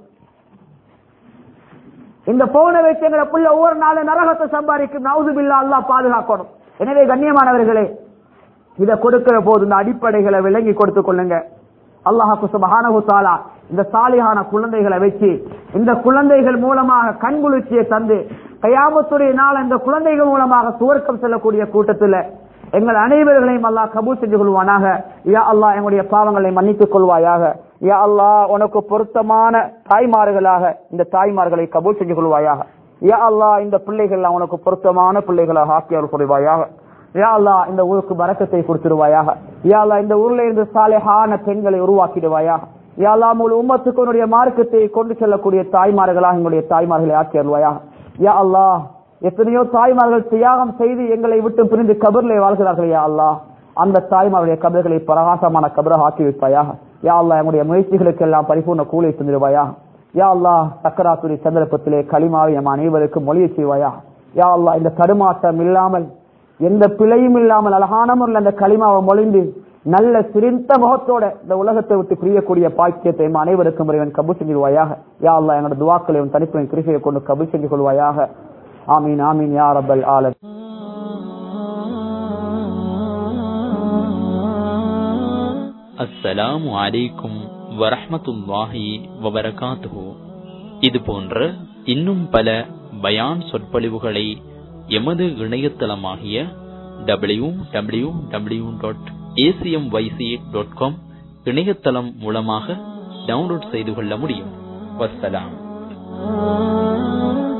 இந்த போனை வச்சு எங்கட புள்ள ஒவ்வொரு நாளும் நரகத்தை சம்பாதிக்கும் நவுது பில்லா அல்லா பாதுகாக்கணும் எனவே கண்ணியமானவர்களே இதை கொடுக்கிற போது இந்த அடிப்படைகளை விளங்கி கொடுத்து கொள்ளுங்க அல்லாஹாக்கு சுபஹானஹு தஆலா இந்த சாலிஹான குழந்தைகளை வச்சு இந்த குழந்தைகள் மூலமாக கண்குளிர்ச்சியை தந்து கயாமத்துடைய நாள் இந்த குழந்தைகள் மூலமாக சுவர்க்கம் செல்லக்கூடிய கூட்டத்தில் எங்கள் அனைவர்களையும் அல்லாஹ் கபூல் செஞ்சு கொள்வானாக யா அல்லாஹ் எங்களுடைய பாவங்களை மன்னித்துக் கொள்வாயாக யா அல்லாஹ் உனக்கு பொருத்தமான தாய்மார்களாக இந்த தாய்மார்களை கபூல் செஞ்சு கொள்வாயாக யா அல்லாஹ் இந்த பிள்ளைகள் உனக்கு பொருத்தமான பிள்ளைகளாக ஆக்கியவர் புரிவாயாக யா அல்லாஹ் இந்த ஊருக்கு பறக்கத்தை கொடுத்துருவாயாக யா அல்லாஹ் இந்த ஊர்ல இருந்து சாலையான பெண்களை உருவாக்கிடுவாயாக யா அல்லாஹ் முழு உம்மத்துக்கு உன்னுடைய மார்க்கத்தை கொண்டு செல்லக்கூடிய தாய்மார்களாக எங்களுடைய தாய்மார்களை ஆக்கி அருள்வாயாக யா அல்லாஹ் எத்தனையோ தாய்மார்கள் தியாகம் செய்து எங்களை விட்டு பிரிந்து கபர்ல வாழ்கிறார்கள் யா அல்லாஹ் அந்த தாய்மாருடைய கபர்களை பிரகாசமான கபராக ஆக்கி வைப்பாயாக யா அல்லாஹ் எங்களுடைய முயற்சிகளுக்கு எல்லாம் பரிபூர்ண கூலி தந்துடுவாயாக யா அல்லாஹ் சக்கராத்துரி சந்தர்ப்பத்திலே களிமாவை நம் அனைவருக்கும் மொழிய செய்வாயா யா அல்லாஹ் இந்த தடுமாட்டம் இல்லாமல் எந்த பிழையும் இல்லாமல் அழகான முறையில் அந்த களிமாவை மொழிந்து நல்ல சிரிந்த முகத்தோட இந்த உலகத்தை விட்டு பிரியக்கூடிய பாக்கியத்தை நம் அனைவருக்கும் இறைவன் கபூல் செஞ்சிருவாயாக யா அல்லாஹ் எங்களோட துவாக்களை உன் தனிப்பின் கிருஷையை கொண்டு கபூல் செஞ்சு கொள்வாயாக ஆமீன் ஆமீன் யா ரப்பல் ஆலமீன் அஸ்ஸலாமு அலைக்கும் வரஹ்மத்துல்லாஹி வபரகாத்துஹு இது போன்ற இன்னும் பல பயான் சொற்பொழிவுகளை எமது இணையதளமாகிய W W W dot ACM YC dot com இணையதளம் மூலமாக டவுன்லோட் செய்து கொள்ள முடியும் வஸ்ஸலாம்